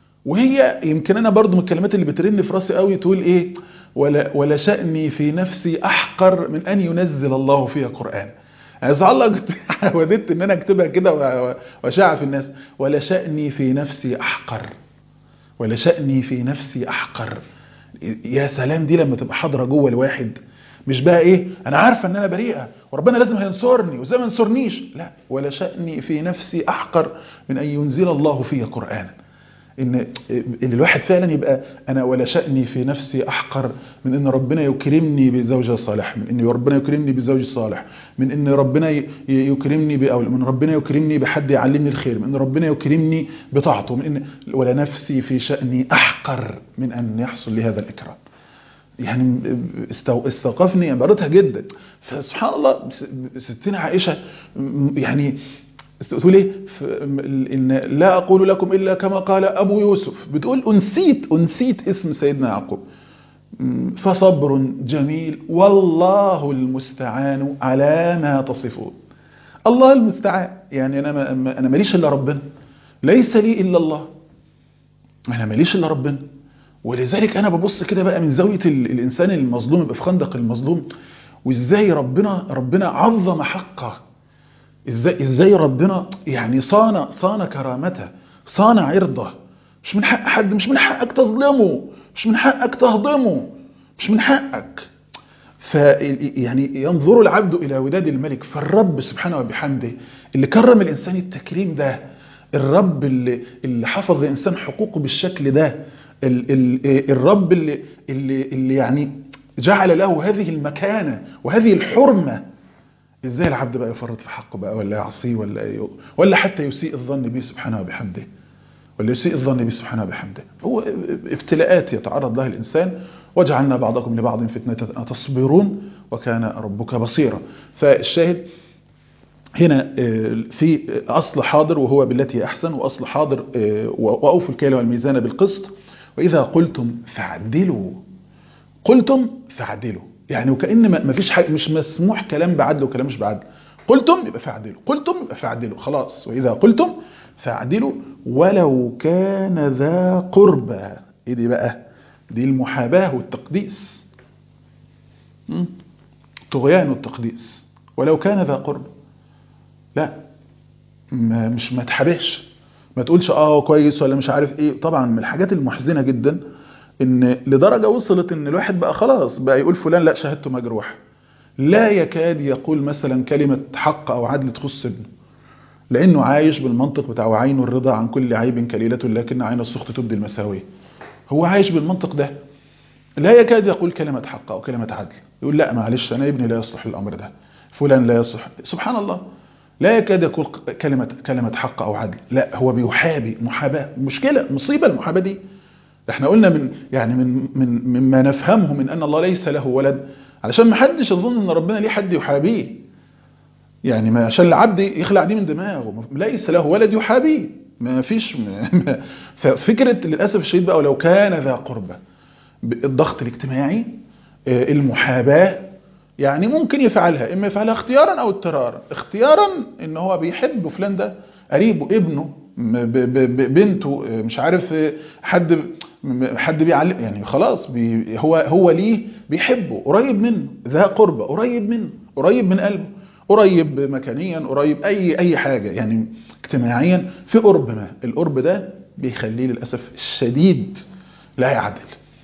وهي يمكن انا برضو من الكلمات اللي بترن في راسي قوي تقول ايه ولا ولا شأني في نفسي احقر من ان ينزل الله فيها قرآن يعني سبحان الله كنت وددت ان انا اكتبها كده و- و- واشاع في الناس ولا شأني في نفسي احقر ولا شأني في نفسي احقر يا سلام دي لما تبقى حاضره جوه الواحد مش بقى ايه انا عارفه ان انا بريئه وربنا لازم هينصرني وزي ما ينصرنيش لا ولا شأني في نفسي احقر من ان ينزل الله في قرآنا ان ان الواحد فعلا يبقى انا ولا شأني في نفسي احقر من ان ربنا يكرمني بزوجة صالح من ان ربنا يكرمني بزوج صالح من ان ربنا ي- يكرمني بأول من ربنا يكرمني بحد يعلمني الخير من ان ربنا يكرمني بطاعته من ان ولا نفسي في شأني احقر من ان يحصل لي هذا الاكرام يعني استو- استوقفني عبارتها جدا فسبحان الله س- ستنا عائشة م- يعني تقول ايه ف- ان لا اقول لكم الا كما قال ابو يوسف بتقول انسيت انسيت اسم سيدنا يعقوب م- فصبر جميل والله المستعان على ما تصفون الله المستعان يعني انا ما- ما- انا ماليش الا ربنا ليس لي الا الله انا ماليش الا ربنا ولذلك انا ببص كده بقى من زاويه ال- الانسان المظلوم يبقى في خندق المظلوم وازاي ربنا ربنا عظم حقه ازاي ازاي ربنا يعني صان صان كرامته صان عرضه مش من حق حد مش من حقك تظلمه مش من حقك تهضمه مش من حقك ف يعني ينظر العبد الى وداد الملك فالرب سبحانه وبحمده اللي كرم الانسان التكريم ده الرب اللي اللي حفظ الانسان حقوقه بالشكل ده ال ال الرب اللي اللي اللي يعني جعل له هذه المكانه وهذه الحرمه ازاي العبد بقى يفرط في حقه بقى ولا يعصيه ولا ي... ولا حتى يسيء الظن به سبحانه وبحمده ولا يسيء الظن به سبحانه وبحمده هو ابتلاءات يتعرض لها الانسان وجعلنا بعضكم لبعض فتنة تصبرون وكان ربك بصيرا فالشاهد هنا آه، في اصل حاضر وهو بالتي هي احسن واصل حاضر آه، واوفوا الكيل والميزان بالقسط واذا قلتم فاعدلوا قلتم فاعدلوا يعني وكأن ما ما فيش حاجة مش مسموح كلام بعدل وكلام مش بعدل قلتم يبقى فاعدلوا قلتم يبقى فاعدلوا خلاص وإذا قلتم فاعدلوا ولو كان ذا قربى ايه دي بقى دي المحاباة والتقديس م? طغيان والتقديس ولو كان ذا قرب لا ما مش ما تحابهش ما تقولش اه كويس ولا مش عارف ايه طبعا من الحاجات المحزنة جدا ان لدرجة وصلت ان الواحد بقى خلاص بقى يقول فلان لا شهادته مجروحة لا يكاد يقول مثلا كلمة حق او عدل تخص ابنه لانه عايش بالمنطق بتاع وعين الرضا عن كل عيب كليلة لكن عين السخط تبدي المساوي هو عايش بالمنطق ده لا يكاد يقول كلمة حق او كلمة عدل يقول لا معلش انا ابني لا يصلح الامر ده فلان لا يصلح سبحان الله لا يكاد يقول كلمة كلمة حق او عدل لا هو بيحابي محاباة مشكلة مصيبة المحاباة دي احنا قلنا من يعني من من مما نفهمه من ان الله ليس له ولد علشان ما حدش يظن ان ربنا ليه حد يحابيه يعني ما عشان العبد يخلع دي من دماغه ليس له ولد يحابيه ما فيش ما ففكره للاسف الشديد بقى ولو كان ذا قربى الضغط الاجتماعي المحاباه يعني ممكن يفعلها اما يفعلها اختيارا او اضطرارا اختيارا ان هو بيحب فلان ده قريبه ابنه بنته مش عارف حد حد بيعلم يعني خلاص بي هو هو ليه بيحبه قريب منه ذا قربة قريب منه قريب من قلبه قريب مكانيا قريب اي اي حاجة يعني اجتماعيا في قرب ما القرب ده بيخليه للاسف الشديد لا يعدل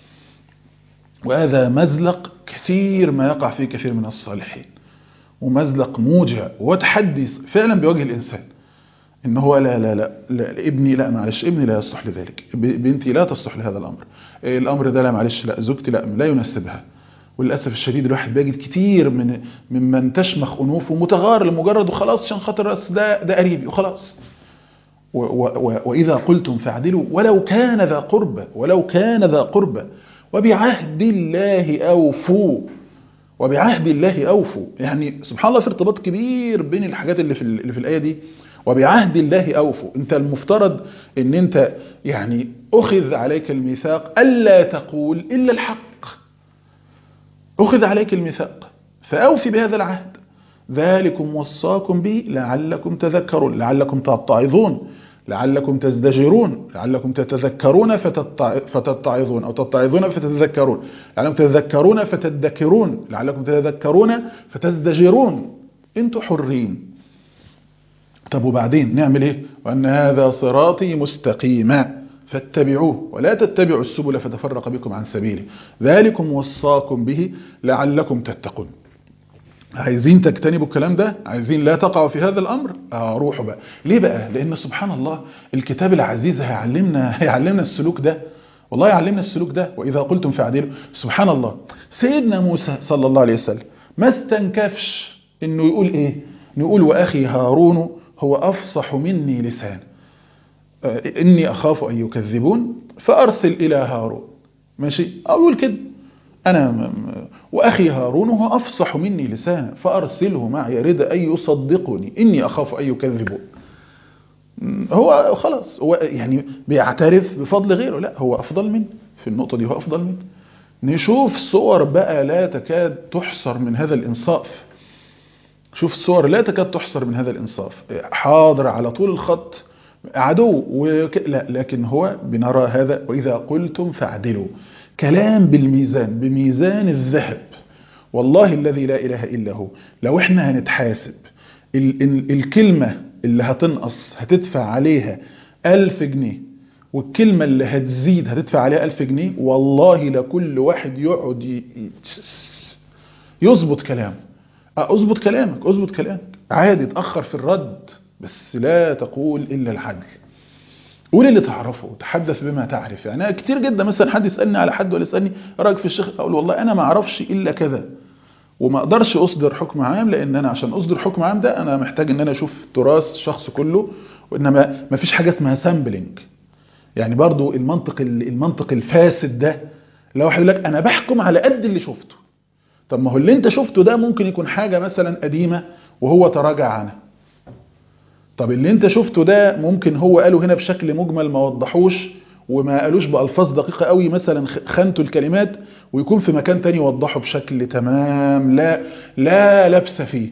وهذا مزلق كثير ما يقع فيه كثير من الصالحين ومزلق موجع وتحدي فعلا بيواجه الانسان ان هو لا لا لا, لا ابني لا معلش ابني لا يصلح لذلك بنتي لا تصلح لهذا الامر الامر ده لا معلش لا زوجتي لا لا يناسبها وللاسف الشديد الواحد بيجد كتير من ممن تشمخ انوفه متغار لمجرد وخلاص عشان خاطر بس ده ده قريبي وخلاص و و واذا قلتم فاعدلوا ولو كان ذا قربى ولو كان ذا قربى وبعهد الله اوفوا وبعهد الله اوفوا يعني سبحان الله في ارتباط كبير بين الحاجات اللي في اللي في الايه دي وبعهد الله أوفوا أنت المفترض أن أنت يعني أخذ عليك الميثاق ألا تقول إلا الحق أخذ عليك الميثاق فأوفي بهذا العهد ذلكم وصاكم به لعلكم تذكرون لعلكم تتعظون لعلكم تزدجرون لعلكم تتذكرون فتتع... فتتعظون أو تتعظون فتتذكرون لعلكم تتذكرون فتدكرون لعلكم تتذكرون فتزدجرون انتوا حرين طب وبعدين نعمل ايه وأن هذا صراطي مستقيما فاتبعوه ولا تتبعوا السبل فتفرق بكم عن سبيله ذلكم وصاكم به لعلكم تتقون عايزين تجتنبوا الكلام ده عايزين لا تقعوا في هذا الأمر آه روحوا بقى ليه بقى لأن سبحان الله الكتاب العزيز هيعلمنا هيعلمنا السلوك ده والله يعلمنا السلوك ده وإذا قلتم فعدلوا سبحان الله سيدنا موسى صلى الله عليه وسلم ما استنكفش انه يقول ايه نقول وأخي هارون هو أفصح مني لسان آه إني أخاف أن يكذبون فأرسل إلى هارون ماشي أقول كده أنا وأخي هارون هو أفصح مني لسانا فأرسله معي يريد أن يصدقني إني أخاف أن يكذبون هو خلاص هو يعني بيعترف بفضل غيره لا هو أفضل مني في النقطة دي هو أفضل مني نشوف صور بقى لا تكاد تحصر من هذا الإنصاف شوف صور لا تكاد تحصر من هذا الإنصاف حاضر على طول الخط عدو وك... لا لكن هو بنرى هذا وإذا قلتم فاعدلوا كلام بالميزان بميزان الذهب والله الذي لا إله إلا هو لو احنا هنتحاسب ال ال الكلمة اللي هتنقص هتدفع عليها ألف جنيه والكلمة اللي هتزيد هتدفع عليها ألف جنيه والله لكل واحد يقعد يظبط كلامه اظبط كلامك اظبط كلامك عادي اتأخر في الرد بس لا تقول إلا العدل قول اللي تعرفه تحدث بما تعرف يعني كتير جدا مثلا حد يسألني على حد ولا يسألني رايك في الشيخ اقول والله انا ما اعرفش الا كذا وما اقدرش اصدر حكم عام لان انا عشان اصدر حكم عام ده انا محتاج ان انا اشوف تراث الشخص كله وانما ما فيش حاجه اسمها سامبلنج يعني برضو المنطق المنطق الفاسد ده لو واحد يقول لك انا بحكم على قد اللي شفته طب ما هو اللي انت شفته ده ممكن يكون حاجه مثلا قديمه وهو تراجع عنها طب اللي انت شفته ده ممكن هو قاله هنا بشكل مجمل ما وضحوش وما قالوش بألفاظ دقيقة قوي مثلا خنتوا الكلمات ويكون في مكان تاني وضحوا بشكل تمام لا لا لبس فيه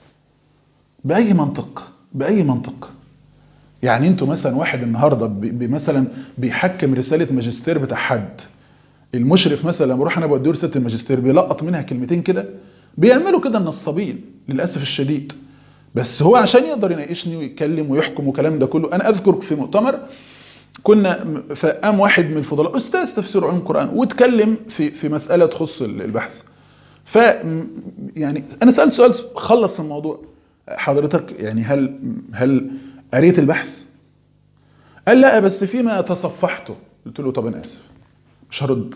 بأي منطق بأي منطق يعني انتوا مثلا واحد النهاردة مثلا بيحكم رسالة ماجستير بتاع حد المشرف مثلا لما اروح انا بوديه رسالة الماجستير بيلقط منها كلمتين كده بيعملوا كده النصابين للأسف الشديد بس هو عشان يقدر يناقشني ويتكلم ويحكم والكلام ده كله انا اذكر في مؤتمر كنا فقام واحد من الفضلاء استاذ تفسير علوم القران واتكلم في في مساله تخص البحث ف يعني انا سالت سؤال خلص الموضوع حضرتك يعني هل هل قريت البحث قال لا بس فيما تصفحته قلت له طب انا اسف مش هرد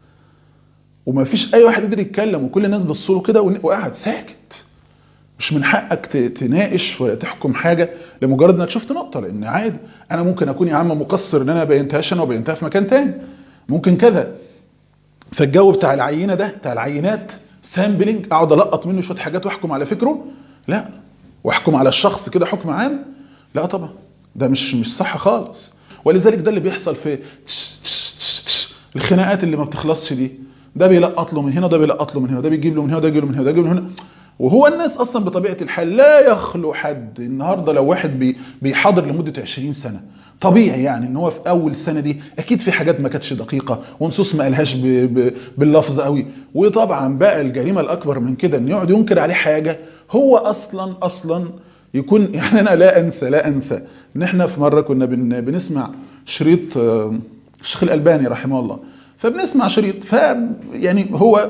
وما فيش اي واحد قدر يتكلم وكل الناس بصوا له كده وقعد ساكت مش من حقك تناقش ولا تحكم حاجة لمجرد انك شفت نقطة لان عادي انا ممكن اكون يا عم مقصر ان انا بينتهاش انا وبينتهى في مكان تاني ممكن كذا فالجو بتاع العينة ده بتاع العينات سامبلنج اقعد القط منه شوية حاجات واحكم على فكره لا واحكم على الشخص كده حكم عام لا طبعا ده مش مش صح خالص ولذلك ده اللي بيحصل في الخناقات اللي ما بتخلصش دي ده بيلقط له من هنا ده بيلقط له من هنا ده بيجيب له من هنا ده بيجيب له من هنا ده بيجيب له من هنا وهو الناس اصلا بطبيعه الحال لا يخلو حد النهارده لو واحد بي بيحاضر لمده 20 سنه طبيعي يعني ان هو في اول سنه دي اكيد في حاجات ما كانتش دقيقه ونصوص ما قالهاش ب... ب... باللفظ قوي وطبعا بقى الجريمه الاكبر من كده ان يقعد ينكر عليه حاجه هو اصلا اصلا يكون يعني انا لا انسى لا انسى ان احنا في مره كنا بن... بنسمع شريط الشيخ الالباني رحمه الله فبنسمع شريط ف يعني هو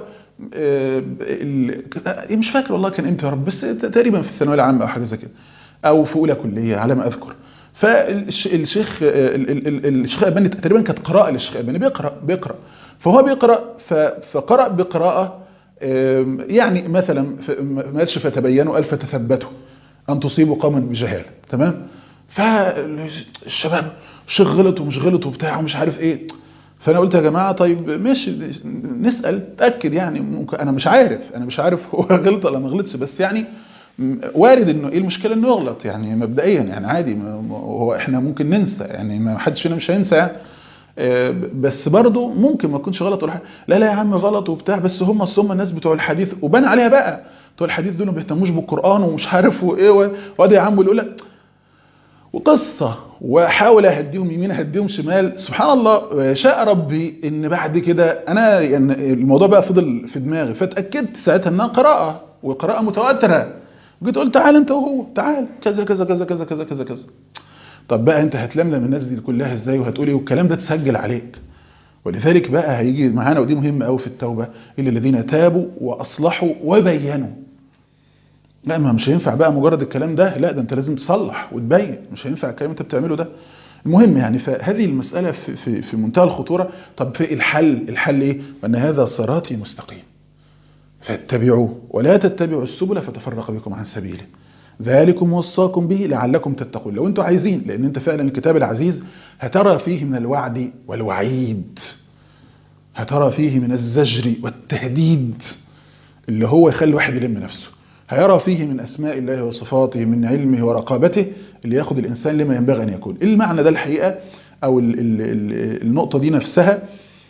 مش فاكر والله كان امتى يا رب بس تقريبا في الثانويه العامه او حاجه زي كده او في اولى كليه على ما اذكر فالشيخ الشيخ الالباني تقريبا كانت قراءه للشيخ الالباني بيقرا بيقرا فهو بيقرا فقرا بقراءه يعني مثلا ما قالش فتبينوا الف تثبتوا ان تصيبوا قوما بجهاله تمام فالشباب الشيخ غلط ومش غلط وبتاع ومش عارف ايه فانا قلت يا جماعه طيب ماشي نسال تاكد يعني ممكن انا مش عارف انا مش عارف هو غلط ولا ما غلطش بس يعني م- وارد انه ايه المشكله انه يغلط يعني مبدئيا يعني عادي ما- ما- هو احنا ممكن ننسى يعني ما حدش فينا مش هينسى يعني آه، بس برضه ممكن ما تكونش غلط ولا حاجه لا لا يا عم غلط وبتاع بس هم اصل هم الناس بتوع الحديث وبان عليها بقى بتوع الحديث دول ما بيهتموش بالقران ومش عارف وايه و- وادي يا عم يقول لك وقصة واحاول اهديهم يمين اهديهم شمال سبحان الله شاء ربي ان بعد كده انا يعني الموضوع بقى فضل في دماغي فاتاكدت ساعتها انها قراءه وقراءه متواتره جيت قلت تعال انت وهو تعال كذا كذا كذا كذا كذا كذا كذا طب بقى انت هتلملم الناس دي كلها ازاي وهتقولي والكلام ده تسجل عليك ولذلك بقى هيجي معانا ودي مهمه قوي في التوبه الا الذين تابوا واصلحوا وبينوا لا ما مش هينفع بقى مجرد الكلام ده لا ده انت لازم تصلح وتبين مش هينفع الكلام اللي انت بتعمله ده المهم يعني فهذه المسألة في, في, في منتهى الخطورة طب في الحل الحل ايه وان هذا صراطي مستقيم فاتبعوه ولا تتبعوا السبل فتفرق بكم عن سبيله ذلكم وصاكم به لعلكم تتقون لو انتوا عايزين لان انت فعلا الكتاب العزيز هترى فيه من الوعد والوعيد هترى فيه من الزجر والتهديد اللي هو يخلي الواحد يلم نفسه هيرى فيه من أسماء الله وصفاته من علمه ورقابته اللي ياخد الإنسان لما ينبغي أن يكون المعنى ده الحقيقة أو ال ال ال النقطة دي نفسها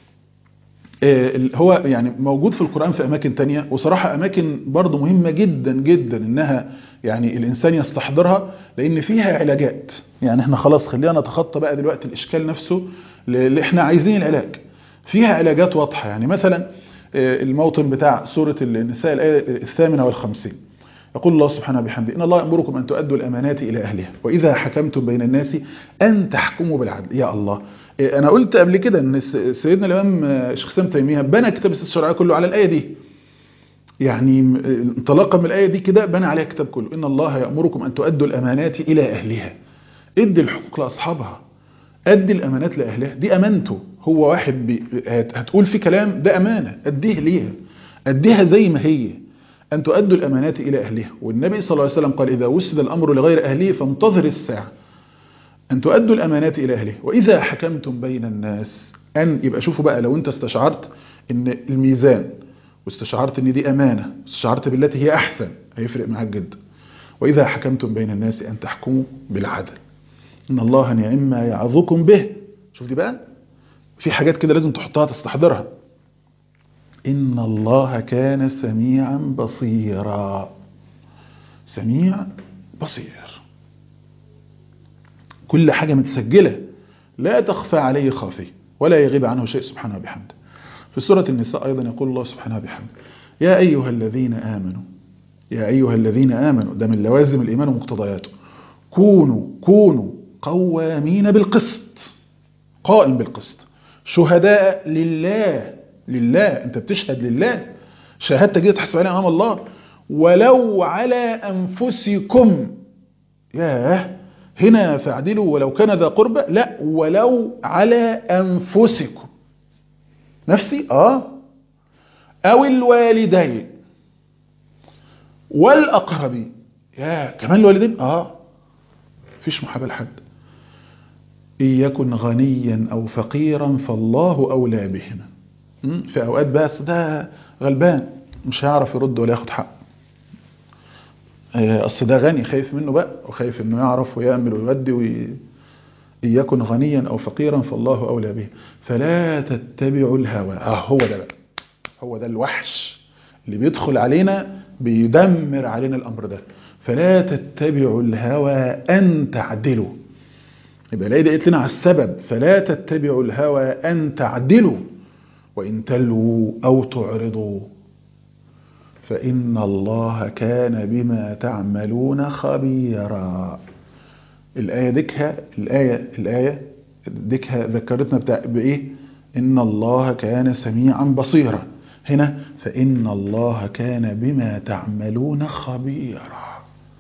هو يعني موجود في القرآن في أماكن تانية وصراحة أماكن برضو مهمة جدا جدا إنها يعني الإنسان يستحضرها لأن فيها علاجات يعني احنا خلاص خلينا نتخطى بقى دلوقتي الإشكال نفسه اللي احنا عايزين العلاج فيها علاجات واضحة يعني مثلا الموطن بتاع سورة النساء الآية الثامنة والخمسين يقول الله سبحانه بحمده إن الله يأمركم أن تؤدوا الأمانات إلى أهلها وإذا حكمتم بين الناس أن تحكموا بالعدل يا الله أنا قلت قبل كده أن سيدنا الإمام شيخ سام تيمية بنى كتاب الشرعية كله على الآية دي يعني انطلاقا من الآية دي كده بنى عليها الكتاب كله إن الله يأمركم أن تؤدوا الأمانات إلى أهلها ادي الحقوق لأصحابها أدي الأمانات لأهلها دي أمانته هو واحد بي هتقول في كلام ده أمانة أديه ليها أديها زي ما هي أن تؤدوا الأمانات إلى أهلها والنبي صلى الله عليه وسلم قال إذا وسد الأمر لغير أهله فانتظر الساعة أن تؤدوا الأمانات إلى أهله وإذا حكمتم بين الناس أن يبقى شوفوا بقى لو أنت استشعرت أن الميزان واستشعرت أن دي أمانة واستشعرت بالتي هي أحسن هيفرق معاك جدا وإذا حكمتم بين الناس أن تحكموا بالعدل إن الله نعم ما يعظكم به شوف دي بقى في حاجات كده لازم تحطها تستحضرها إن الله كان سميعا بصيرا سميع بصير كل حاجة متسجلة لا تخفى عليه خافية ولا يغيب عنه شيء سبحانه وبحمده في سورة النساء أيضا يقول الله سبحانه وبحمده يا أيها الذين آمنوا يا أيها الذين آمنوا ده من لوازم الإيمان ومقتضياته كونوا كونوا قوامين بالقسط قائم بالقسط شهداء لله لله انت بتشهد لله شهادتك دي تحسب عليها امام الله ولو على انفسكم ياه هنا فاعدلوا ولو كان ذا قربى لا ولو على انفسكم نفسي اه او الوالدين والاقربين يا كمان الوالدين اه مفيش محاباه لحد إن يكن غنيا أو فقيرا فالله أولى بهما في أوقات بس ده غلبان مش هيعرف يرد ولا ياخد حق أصل ده غني خايف منه بقى وخايف إنه يعرف ويعمل ويودي وي... إن يكن غنيا أو فقيرا فالله أولى به فلا تتبعوا الهوى آه هو ده بقى هو ده الوحش اللي بيدخل علينا بيدمر علينا الأمر ده فلا تتبعوا الهوى أن تعدلوا يبقى الآية دي قالت لنا على السبب فلا تتبعوا الهوى أن تعدلوا وإن تلووا أو تعرضوا فإن الله كان بما تعملون خبيرا الآية ديكها الآية الآية ديكها ذكرتنا بتاع بإيه إن الله كان سميعا بصيرا هنا فإن الله كان بما تعملون خبيرا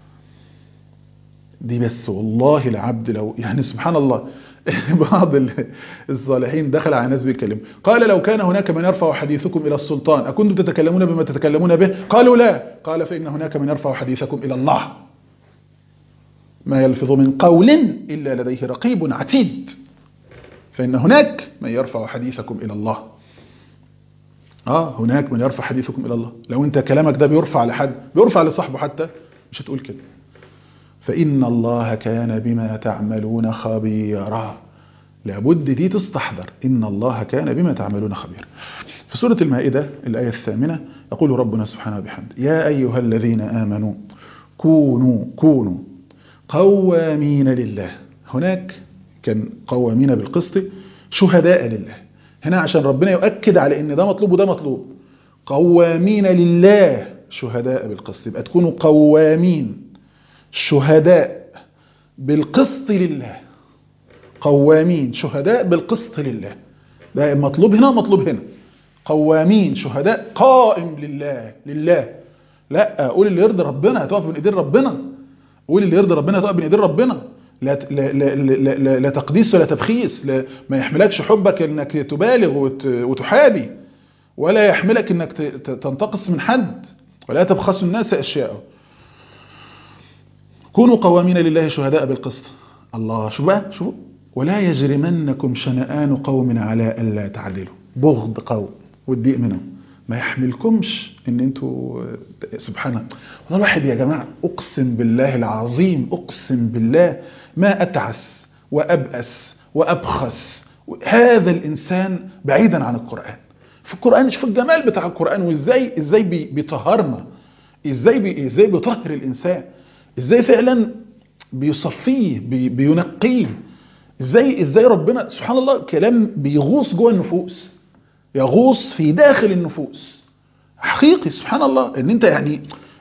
دي بس والله العبد لو يعني سبحان الله بعض الصالحين دخل على ناس بيتكلموا قال لو كان هناك من يرفع حديثكم إلى السلطان أكنتم تتكلمون بما تتكلمون به قالوا لا قال فإن هناك من يرفع حديثكم إلى الله ما يلفظ من قول إلا لديه رقيب عتيد فإن هناك من يرفع حديثكم إلى الله آه هناك من يرفع حديثكم إلى الله لو أنت كلامك ده بيرفع لحد بيرفع لصاحبه حتى مش هتقول كده فإن الله كان بما تعملون خبيرا لابد دي تستحضر إن الله كان بما تعملون خبيرا في سورة المائدة الآية الثامنة يقول ربنا سبحانه وبحمده يا أيها الذين آمنوا كونوا كونوا قوامين لله هناك كان قوامين بالقسط شهداء لله هنا عشان ربنا يؤكد على ان ده مطلوب وده مطلوب قوامين لله شهداء بالقسط يبقى تكونوا قوامين شهداء بالقسط لله قوامين شهداء بالقسط لله ده مطلوب هنا ومطلوب هنا قوامين شهداء قائم لله لله لا قول اللي يرضي ربنا هتقف بين ايدين ربنا قول اللي يرضي ربنا هتقف بين ايدين ربنا لا لا لا لا, لا, لا تقديس ولا تبخيس لا ما يحملكش حبك انك تبالغ وت وتحابي ولا يحملك انك تنتقص من حد ولا تبخسوا الناس اشياء كونوا قوامين لله شهداء بالقسط الله شوف بقى شوف ولا يجرمنكم شنآن قوم على الا تعدلوا بغض قوم والضيق منهم ما يحملكمش ان انتوا سبحان الله والله الواحد يا جماعه اقسم بالله العظيم اقسم بالله ما اتعس وابأس وابخس هذا الانسان بعيدا عن القرآن في القرآن شوف الجمال بتاع القرآن وازاي ازاي بيطهرنا ازاي بي ازاي بيطهر الانسان ازاي فعلا بيصفيه بي بينقيه ازاي ازاي ربنا سبحان الله كلام بيغوص جوه النفوس يغوص في داخل النفوس حقيقي سبحان الله ان انت يعني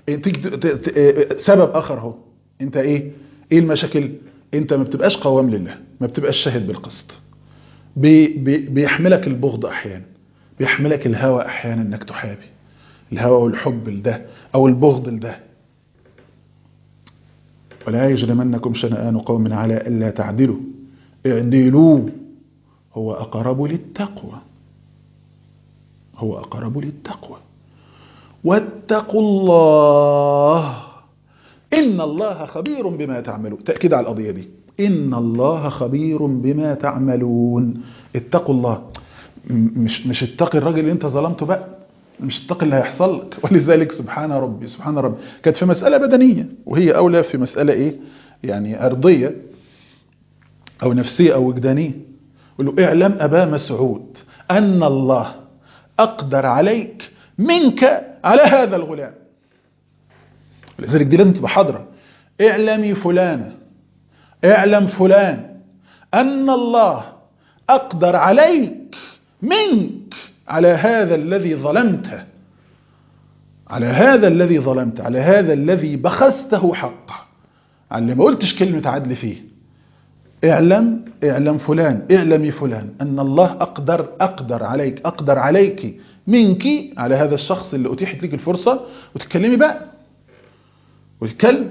سبب اخر اهو انت ايه ايه المشاكل انت ما بتبقاش قوام لله ما بتبقاش شاهد بالقسط بي بي بيحملك البغض احيانا بيحملك الهوى احيانا انك تحابي الهوى والحب لده او البغض لده ولا يجرمنكم شنآن قوم على الا تعدلوا اعدلوا هو اقرب للتقوى هو أقرب للتقوى واتقوا الله إن الله خبير بما تعملون تأكيد على القضية دي إن الله خبير بما تعملون اتقوا الله مش مش اتقي الراجل اللي انت ظلمته بقى مش اتقي اللي هيحصل لك ولذلك سبحان ربي سبحان ربي كانت في مسألة بدنية وهي أولى في مسألة إيه يعني أرضية أو نفسية أو وجدانية يقول له اعلم أبا مسعود أن الله أقدر عليك منك على هذا الغلام لذلك دي لازم تبقى حاضرة اعلمي فلانة اعلم فلان أن الله أقدر عليك منك على هذا الذي ظلمته على هذا الذي ظلمت على هذا الذي بخسته حقه على اللي ما قلتش كلمة عدل فيه اعلم اعلم فلان اعلمي فلان أن الله أقدر أقدر عليك أقدر عليك منك على هذا الشخص اللي أتيحت لك الفرصة وتتكلمي بقى وتتكلم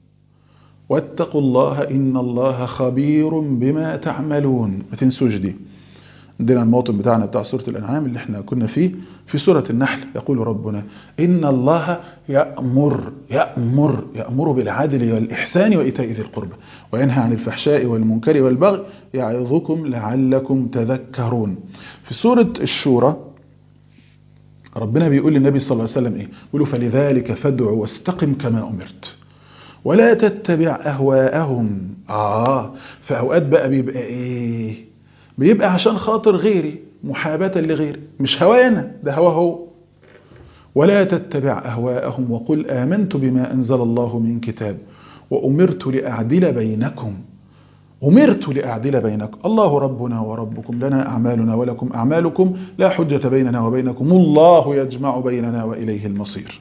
واتقوا الله إن الله خبير بما تعملون ما تنسوش دي عندنا الموطن بتاعنا بتاع سورة الأنعام اللي احنا كنا فيه في سورة النحل يقول ربنا إن الله يأمر يأمر يأمر بالعدل والإحسان وإيتاء ذي القربى وينهى عن الفحشاء والمنكر والبغي يعظكم لعلكم تذكرون في سورة الشورى ربنا بيقول للنبي صلى الله عليه وسلم إيه يقول فلذلك فادع واستقم كما أمرت ولا تتبع أهواءهم آه فأوقات بقى بيبقى إيه بيبقى عشان خاطر غيري محاباة لغيري مش هوانا ده هوا هو ولا تتبع أهواءهم وقل آمنت بما أنزل الله من كتاب وأمرت لأعدل بينكم أمرت لأعدل بينكم الله ربنا وربكم لنا أعمالنا ولكم أعمالكم لا حجة بيننا وبينكم الله يجمع بيننا وإليه المصير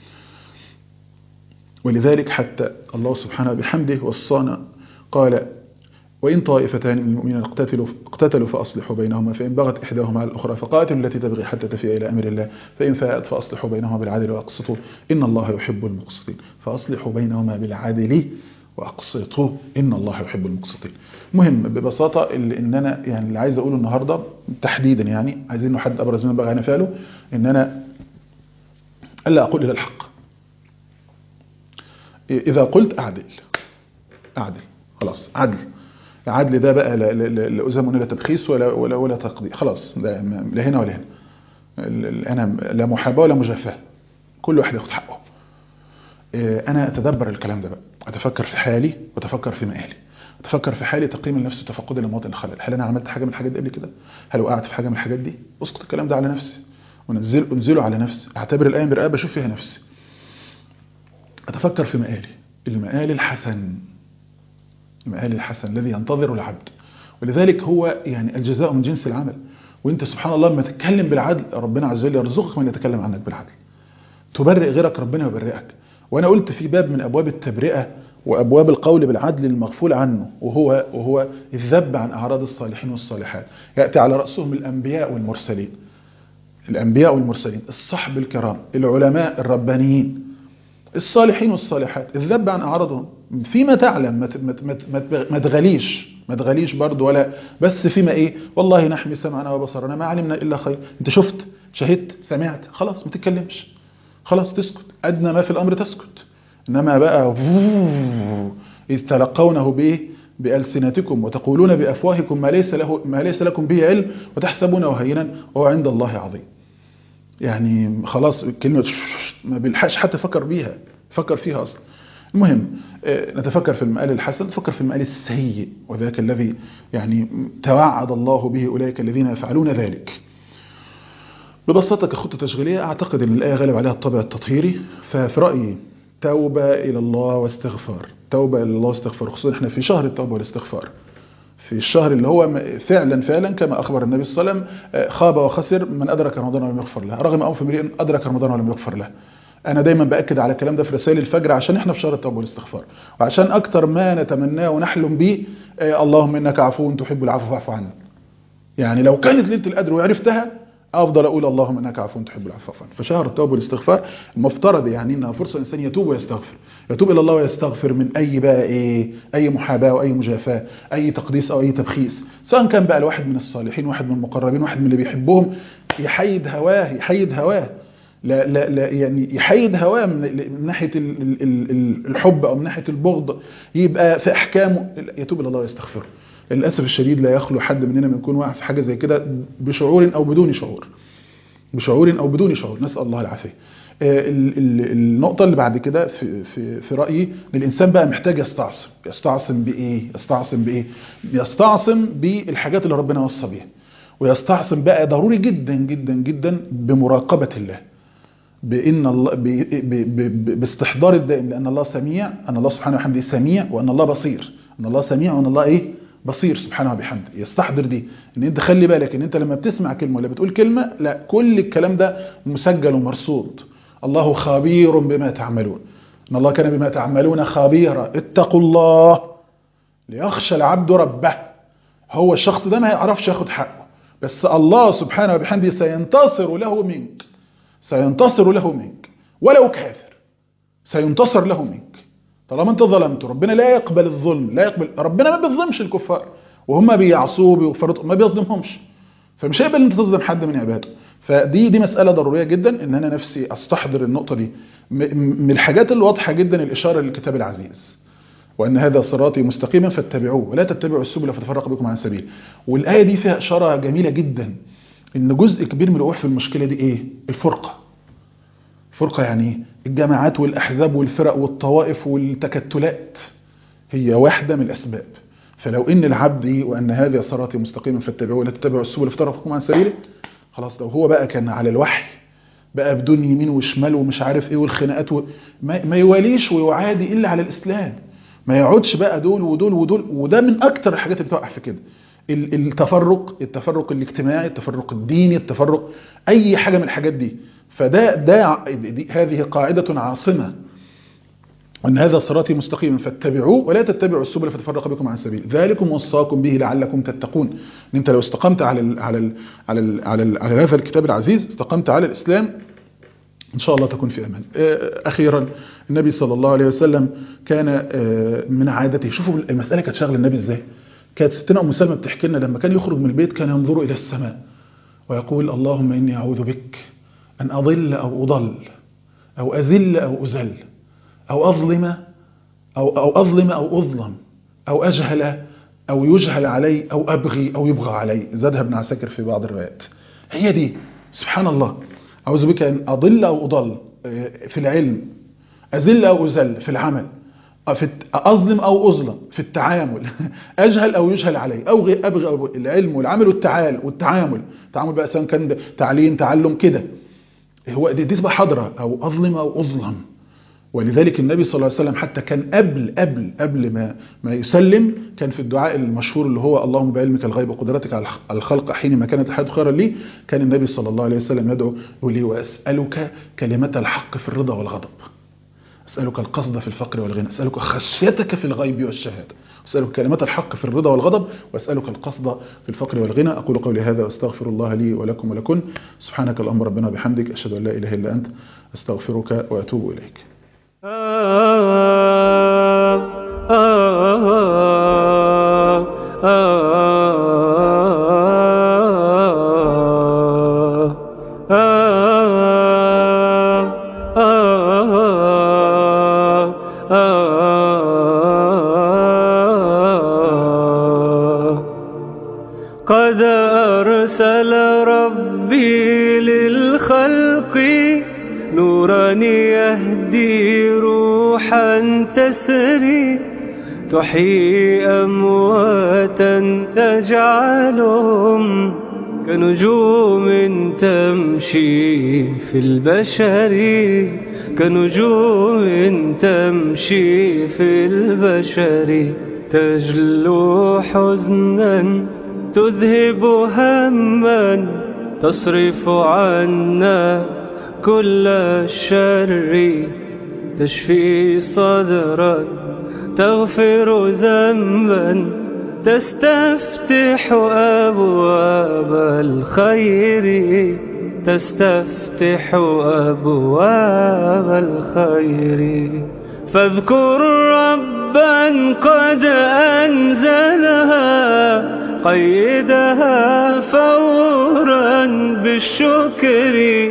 ولذلك حتى الله سبحانه بحمده وصانا قال وإن طائفتان من المؤمنين اقتتلوا, اقتتلوا فأصلحوا بينهما فإن بغت إحداهما على الأخرى فقاتلوا التي تبغي حتى تفيء إلى أمر الله فإن فاءت فأصلحوا بينهما بالعدل وأقسطوا إن الله يحب المقسطين فأصلحوا بينهما بالعدل وأقسطوا إن الله يحب المقسطين مهم ببساطة اللي إن أنا يعني اللي عايز أقوله النهاردة تحديدا يعني عايزين إنه حد أبرز من بغى أنا فعله إن أنا ألا أقول إلى الحق إذا قلت أعدل أعدل خلاص عدل العدل ده بقى لا, لا, لا أزم ولا تبخيس ولا, ولا, ولا تقضي خلاص ده لا هنا ولا هنا أنا لا محاباة ولا مجافاة كل واحد ياخد حقه آه، انا اتدبر الكلام ده بقى اتفكر في حالي واتفكر في مآلي اتفكر في حالي تقييم النفس وتفقد لمواطن الخلل هل انا عملت حاجه من الحاجات دي قبل كده هل وقعت في حاجه من الحاجات دي اسقط الكلام ده على نفسي ونزل انزله على نفسي اعتبر الايه مرآه بشوف فيها نفسي اتفكر في مآلي المآل الحسن المآل الحسن الذي ينتظره العبد ولذلك هو يعني الجزاء من جنس العمل وانت سبحان الله لما تتكلم بالعدل ربنا عز وجل يرزقك من يتكلم عنك بالعدل تبرئ غيرك ربنا يبرئك وانا قلت في باب من ابواب التبرئه وابواب القول بالعدل المغفول عنه وهو وهو الذب عن اعراض الصالحين والصالحات ياتي على راسهم الانبياء والمرسلين الانبياء والمرسلين الصحب الكرام العلماء الربانيين الصالحين والصالحات الذب عن اعراضهم فيما تعلم ما ت- ما ت- ما ت- ما ت- ما تغليش ما تغليش برضه ولا بس فيما ايه والله نحمي سمعنا وبصرنا ما علمنا الا خير انت شفت شهدت سمعت خلاص ما تتكلمش خلاص تسكت ادنى ما في الامر تسكت انما بقى اذ تلقونه بايه بألسنتكم وتقولون بأفواهكم ما ليس له ما ليس لكم به علم وتحسبونه هينا وهو عند الله عظيم يعني خلاص كلمة ما بيلحقش حتى يفكر بيها فكر فيها أصلا المهم آه، نتفكر في المآل الحسن نتفكر في المآل السيء وذاك الذي يعني توعد الله به أولئك الذين يفعلون ذلك ببساطة كخطة تشغيلية أعتقد أن الآية غالب عليها الطابع التطهيري ففي رأيي توبة إلى الله واستغفار توبة إلى الله واستغفار خصوصا احنا في شهر التوبة والاستغفار في الشهر اللي هو م- فعلا فعلا كما أخبر النبي صلى الله عليه وسلم آه، خاب وخسر من أدرك رمضان ولم يغفر له رغم أنف امرئ أدرك رمضان ولم يغفر له أنا دايما بأكد على الكلام ده في رسائل الفجر عشان احنا في شهر التوبة والاستغفار وعشان أكتر ما نتمناه ونحلم به آه، اللهم إنك عفو تحب العفو فاعف عنا يعني لو كانت ليله القدر وعرفتها افضل اقول اللهم انك عفو تحب العفو فاعف عنا. فشهر التوبه والاستغفار المفترض يعني انها فرصه الانسان يتوب ويستغفر يتوب الى الله ويستغفر من اي بقى ايه اي محاباه او اي مجافاه اي تقديس او اي تبخيس سواء كان بقى الواحد من الصالحين واحد من المقربين واحد من اللي بيحبهم يحيد هواه يحيد هواه لا لا لا يعني يحيد هواه من, من ناحيه ال- ال- ال- الحب او من ناحيه البغض يبقى في احكامه يتوب الى الله ويستغفره للاسف الشديد لا يخلو حد مننا من يكون واقع في حاجه زي كده بشعور او بدون شعور بشعور او بدون شعور نسال الله العافيه آه، ال- ال- النقطة اللي بعد كده في, في, في رأيي ان الإنسان بقى محتاج يستعصم يستعصم بإيه؟ يستعصم بإيه؟ يستعصم بالحاجات اللي ربنا وصى بيها ويستعصم بقى ضروري جدا جدا جدا بمراقبة الله بان الله ب- ب- ب- باستحضار الدائم لان الله سميع ان الله سبحانه وبحمده سميع وان الله بصير ان الله سميع وان الله ايه بصير سبحانه وبحمده يستحضر دي ان انت خلي بالك ان انت لما بتسمع كلمه ولا بتقول كلمه لا كل الكلام ده مسجل ومرصود الله خبير بما تعملون ان الله كان بما تعملون خبيرا اتقوا الله ليخشى العبد ربه هو الشخص ده ما يعرفش ياخد حقه بس الله سبحانه وبحمده سينتصر له منك سينتصر له منك ولو كافر سينتصر له منك طالما انت ظلمت ربنا لا يقبل الظلم لا يقبل ربنا ما بيظلمش الكفار وهم بيعصوه بيغفروا ما بيظلمهمش فمش هيقبل ان انت تظلم حد من عباده فدي دي مساله ضروريه جدا ان انا نفسي استحضر النقطه دي م- من الحاجات اللي واضحه جدا الاشاره للكتاب العزيز وان هذا صراطي مستقيما فاتبعوه ولا تتبعوا السبل فتفرق بكم عن سبيل والايه دي فيها اشاره جميله جدا ان جزء كبير من الوقوع في المشكله دي ايه الفرقه فرقة يعني إيه؟ الجماعات والأحزاب والفرق والطوائف والتكتلات هي واحدة من الأسباب فلو إن العبد إيه؟ وأن هذا صراطي مستقيما فاتبعوه ولا تتبعوا السبل فترفقكم عن سبيله خلاص لو هو بقى كان على الوحي بقى بدون يمين وشمال ومش عارف ايه والخناقات و... ما, ما يواليش ويعادي الا على الاسلام ما يقعدش بقى دول ودول ودول وده من اكتر الحاجات اللي بتوقع في كده ال- التفرق التفرق الاجتماعي التفرق الديني التفرق اي حاجه من الحاجات دي فده ده ع- دي هذه قاعده عاصمه وان هذا صراطي مستقيما فاتبعوه ولا تتبعوا السبل فتفرق بكم عن سبيل ذلكم وصاكم به لعلكم تتقون ان انت لو استقمت على ال على ال على ال على, ال على هذا الكتاب العزيز استقمت على الاسلام ان شاء الله تكون في امان آه، اخيرا النبي صلى الله عليه وسلم كان آه، من عادته شوفوا المساله كانت شغله النبي ازاي كانت ستنا ام سلمى بتحكي لنا لما كان يخرج من البيت كان ينظر الى السماء ويقول اللهم اني اعوذ بك ان اضل او اضل او اذل او اذل او اظلم او او اظلم او اظلم او اجهل او يجهل علي او ابغي او يبغى علي زادها ابن عساكر في بعض الروايات هي دي سبحان الله اعوذ بك ان اضل او اضل آه، في العلم أذل أو أذل في العمل في الت- أظلم أو أظلم في التعامل أجهل أو يجهل علي أو غي- أبغى أو العلم والعمل والتعال والتعامل التعامل بقى سواء كان تعليم تعلم كده هو دي, دي تبقى حضرة أو أظلم أو أظلم ولذلك النبي صلى الله عليه وسلم حتى كان قبل قبل قبل ما ما يسلم كان في الدعاء المشهور اللي هو اللهم بعلمك الغيب وقدرتك على الخ- الخلق حينما كانت الحياة خيرا لي كان النبي صلى الله عليه وسلم يدعو يقول لي وأسألك كلمة الحق في الرضا والغضب أسألك القصد في الفقر والغنى أسألك خشيتك في الغيب والشهادة أسألك كلمات الحق في الرضا والغضب وأسألك القصد في الفقر والغنى أقول قولي هذا وأستغفر الله لي ولكم ولكن سبحانك اللهم ربنا بحمدك أشهد أن لا إله إلا أنت أستغفرك وأتوب إليك قد أرسل ربي للخلق نورا يهدي روحا تسري تحيي أمواتا تجعلهم كنجوم تمشي في البشر كنجوم تمشي في البشر تجلو حزنا تذهب هما تصرف عنا كل الشر تشفي صدرا تغفر ذنبا تستفتح أبواب الخير تستفتح أبواب الخير فاذكر ربا قد أنزلها قيدها فورا بالشكر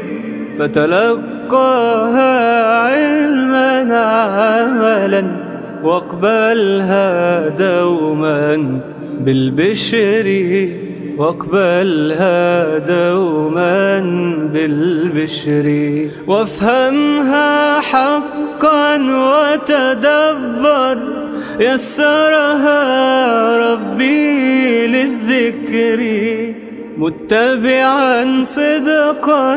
فتلقاها علما عملا واقبلها دوما بالبشر واقبلها دوما بالبشر وافهمها حقا وتدبر يسرها ربي للذكر متبعا صدقا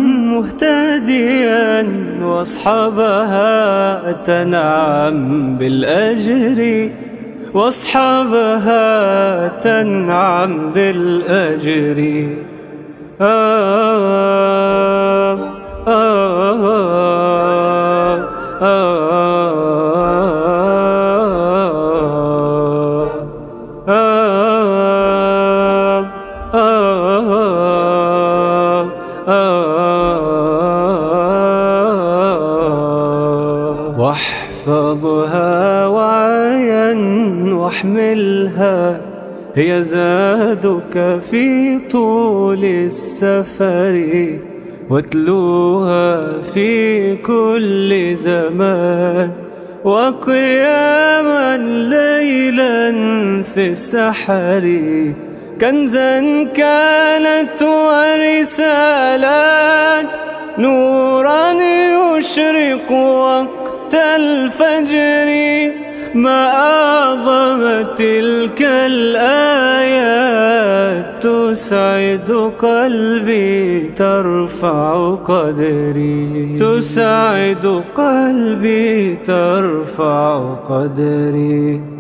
مهتديا واصحابها تنعم بالأجر واصحابها تنعم بالأجر آه آه آه واحفظها وعيا واحملها هي زادك في طول السفر واتلوها في كل زمان وقياما ليلا في السحر كنزا كانت ورسالات نورا يشرق وقت الفجر ما أعظم تلك الآيات تسعد قلبي ترفع قدري تسعد قلبي ترفع قدري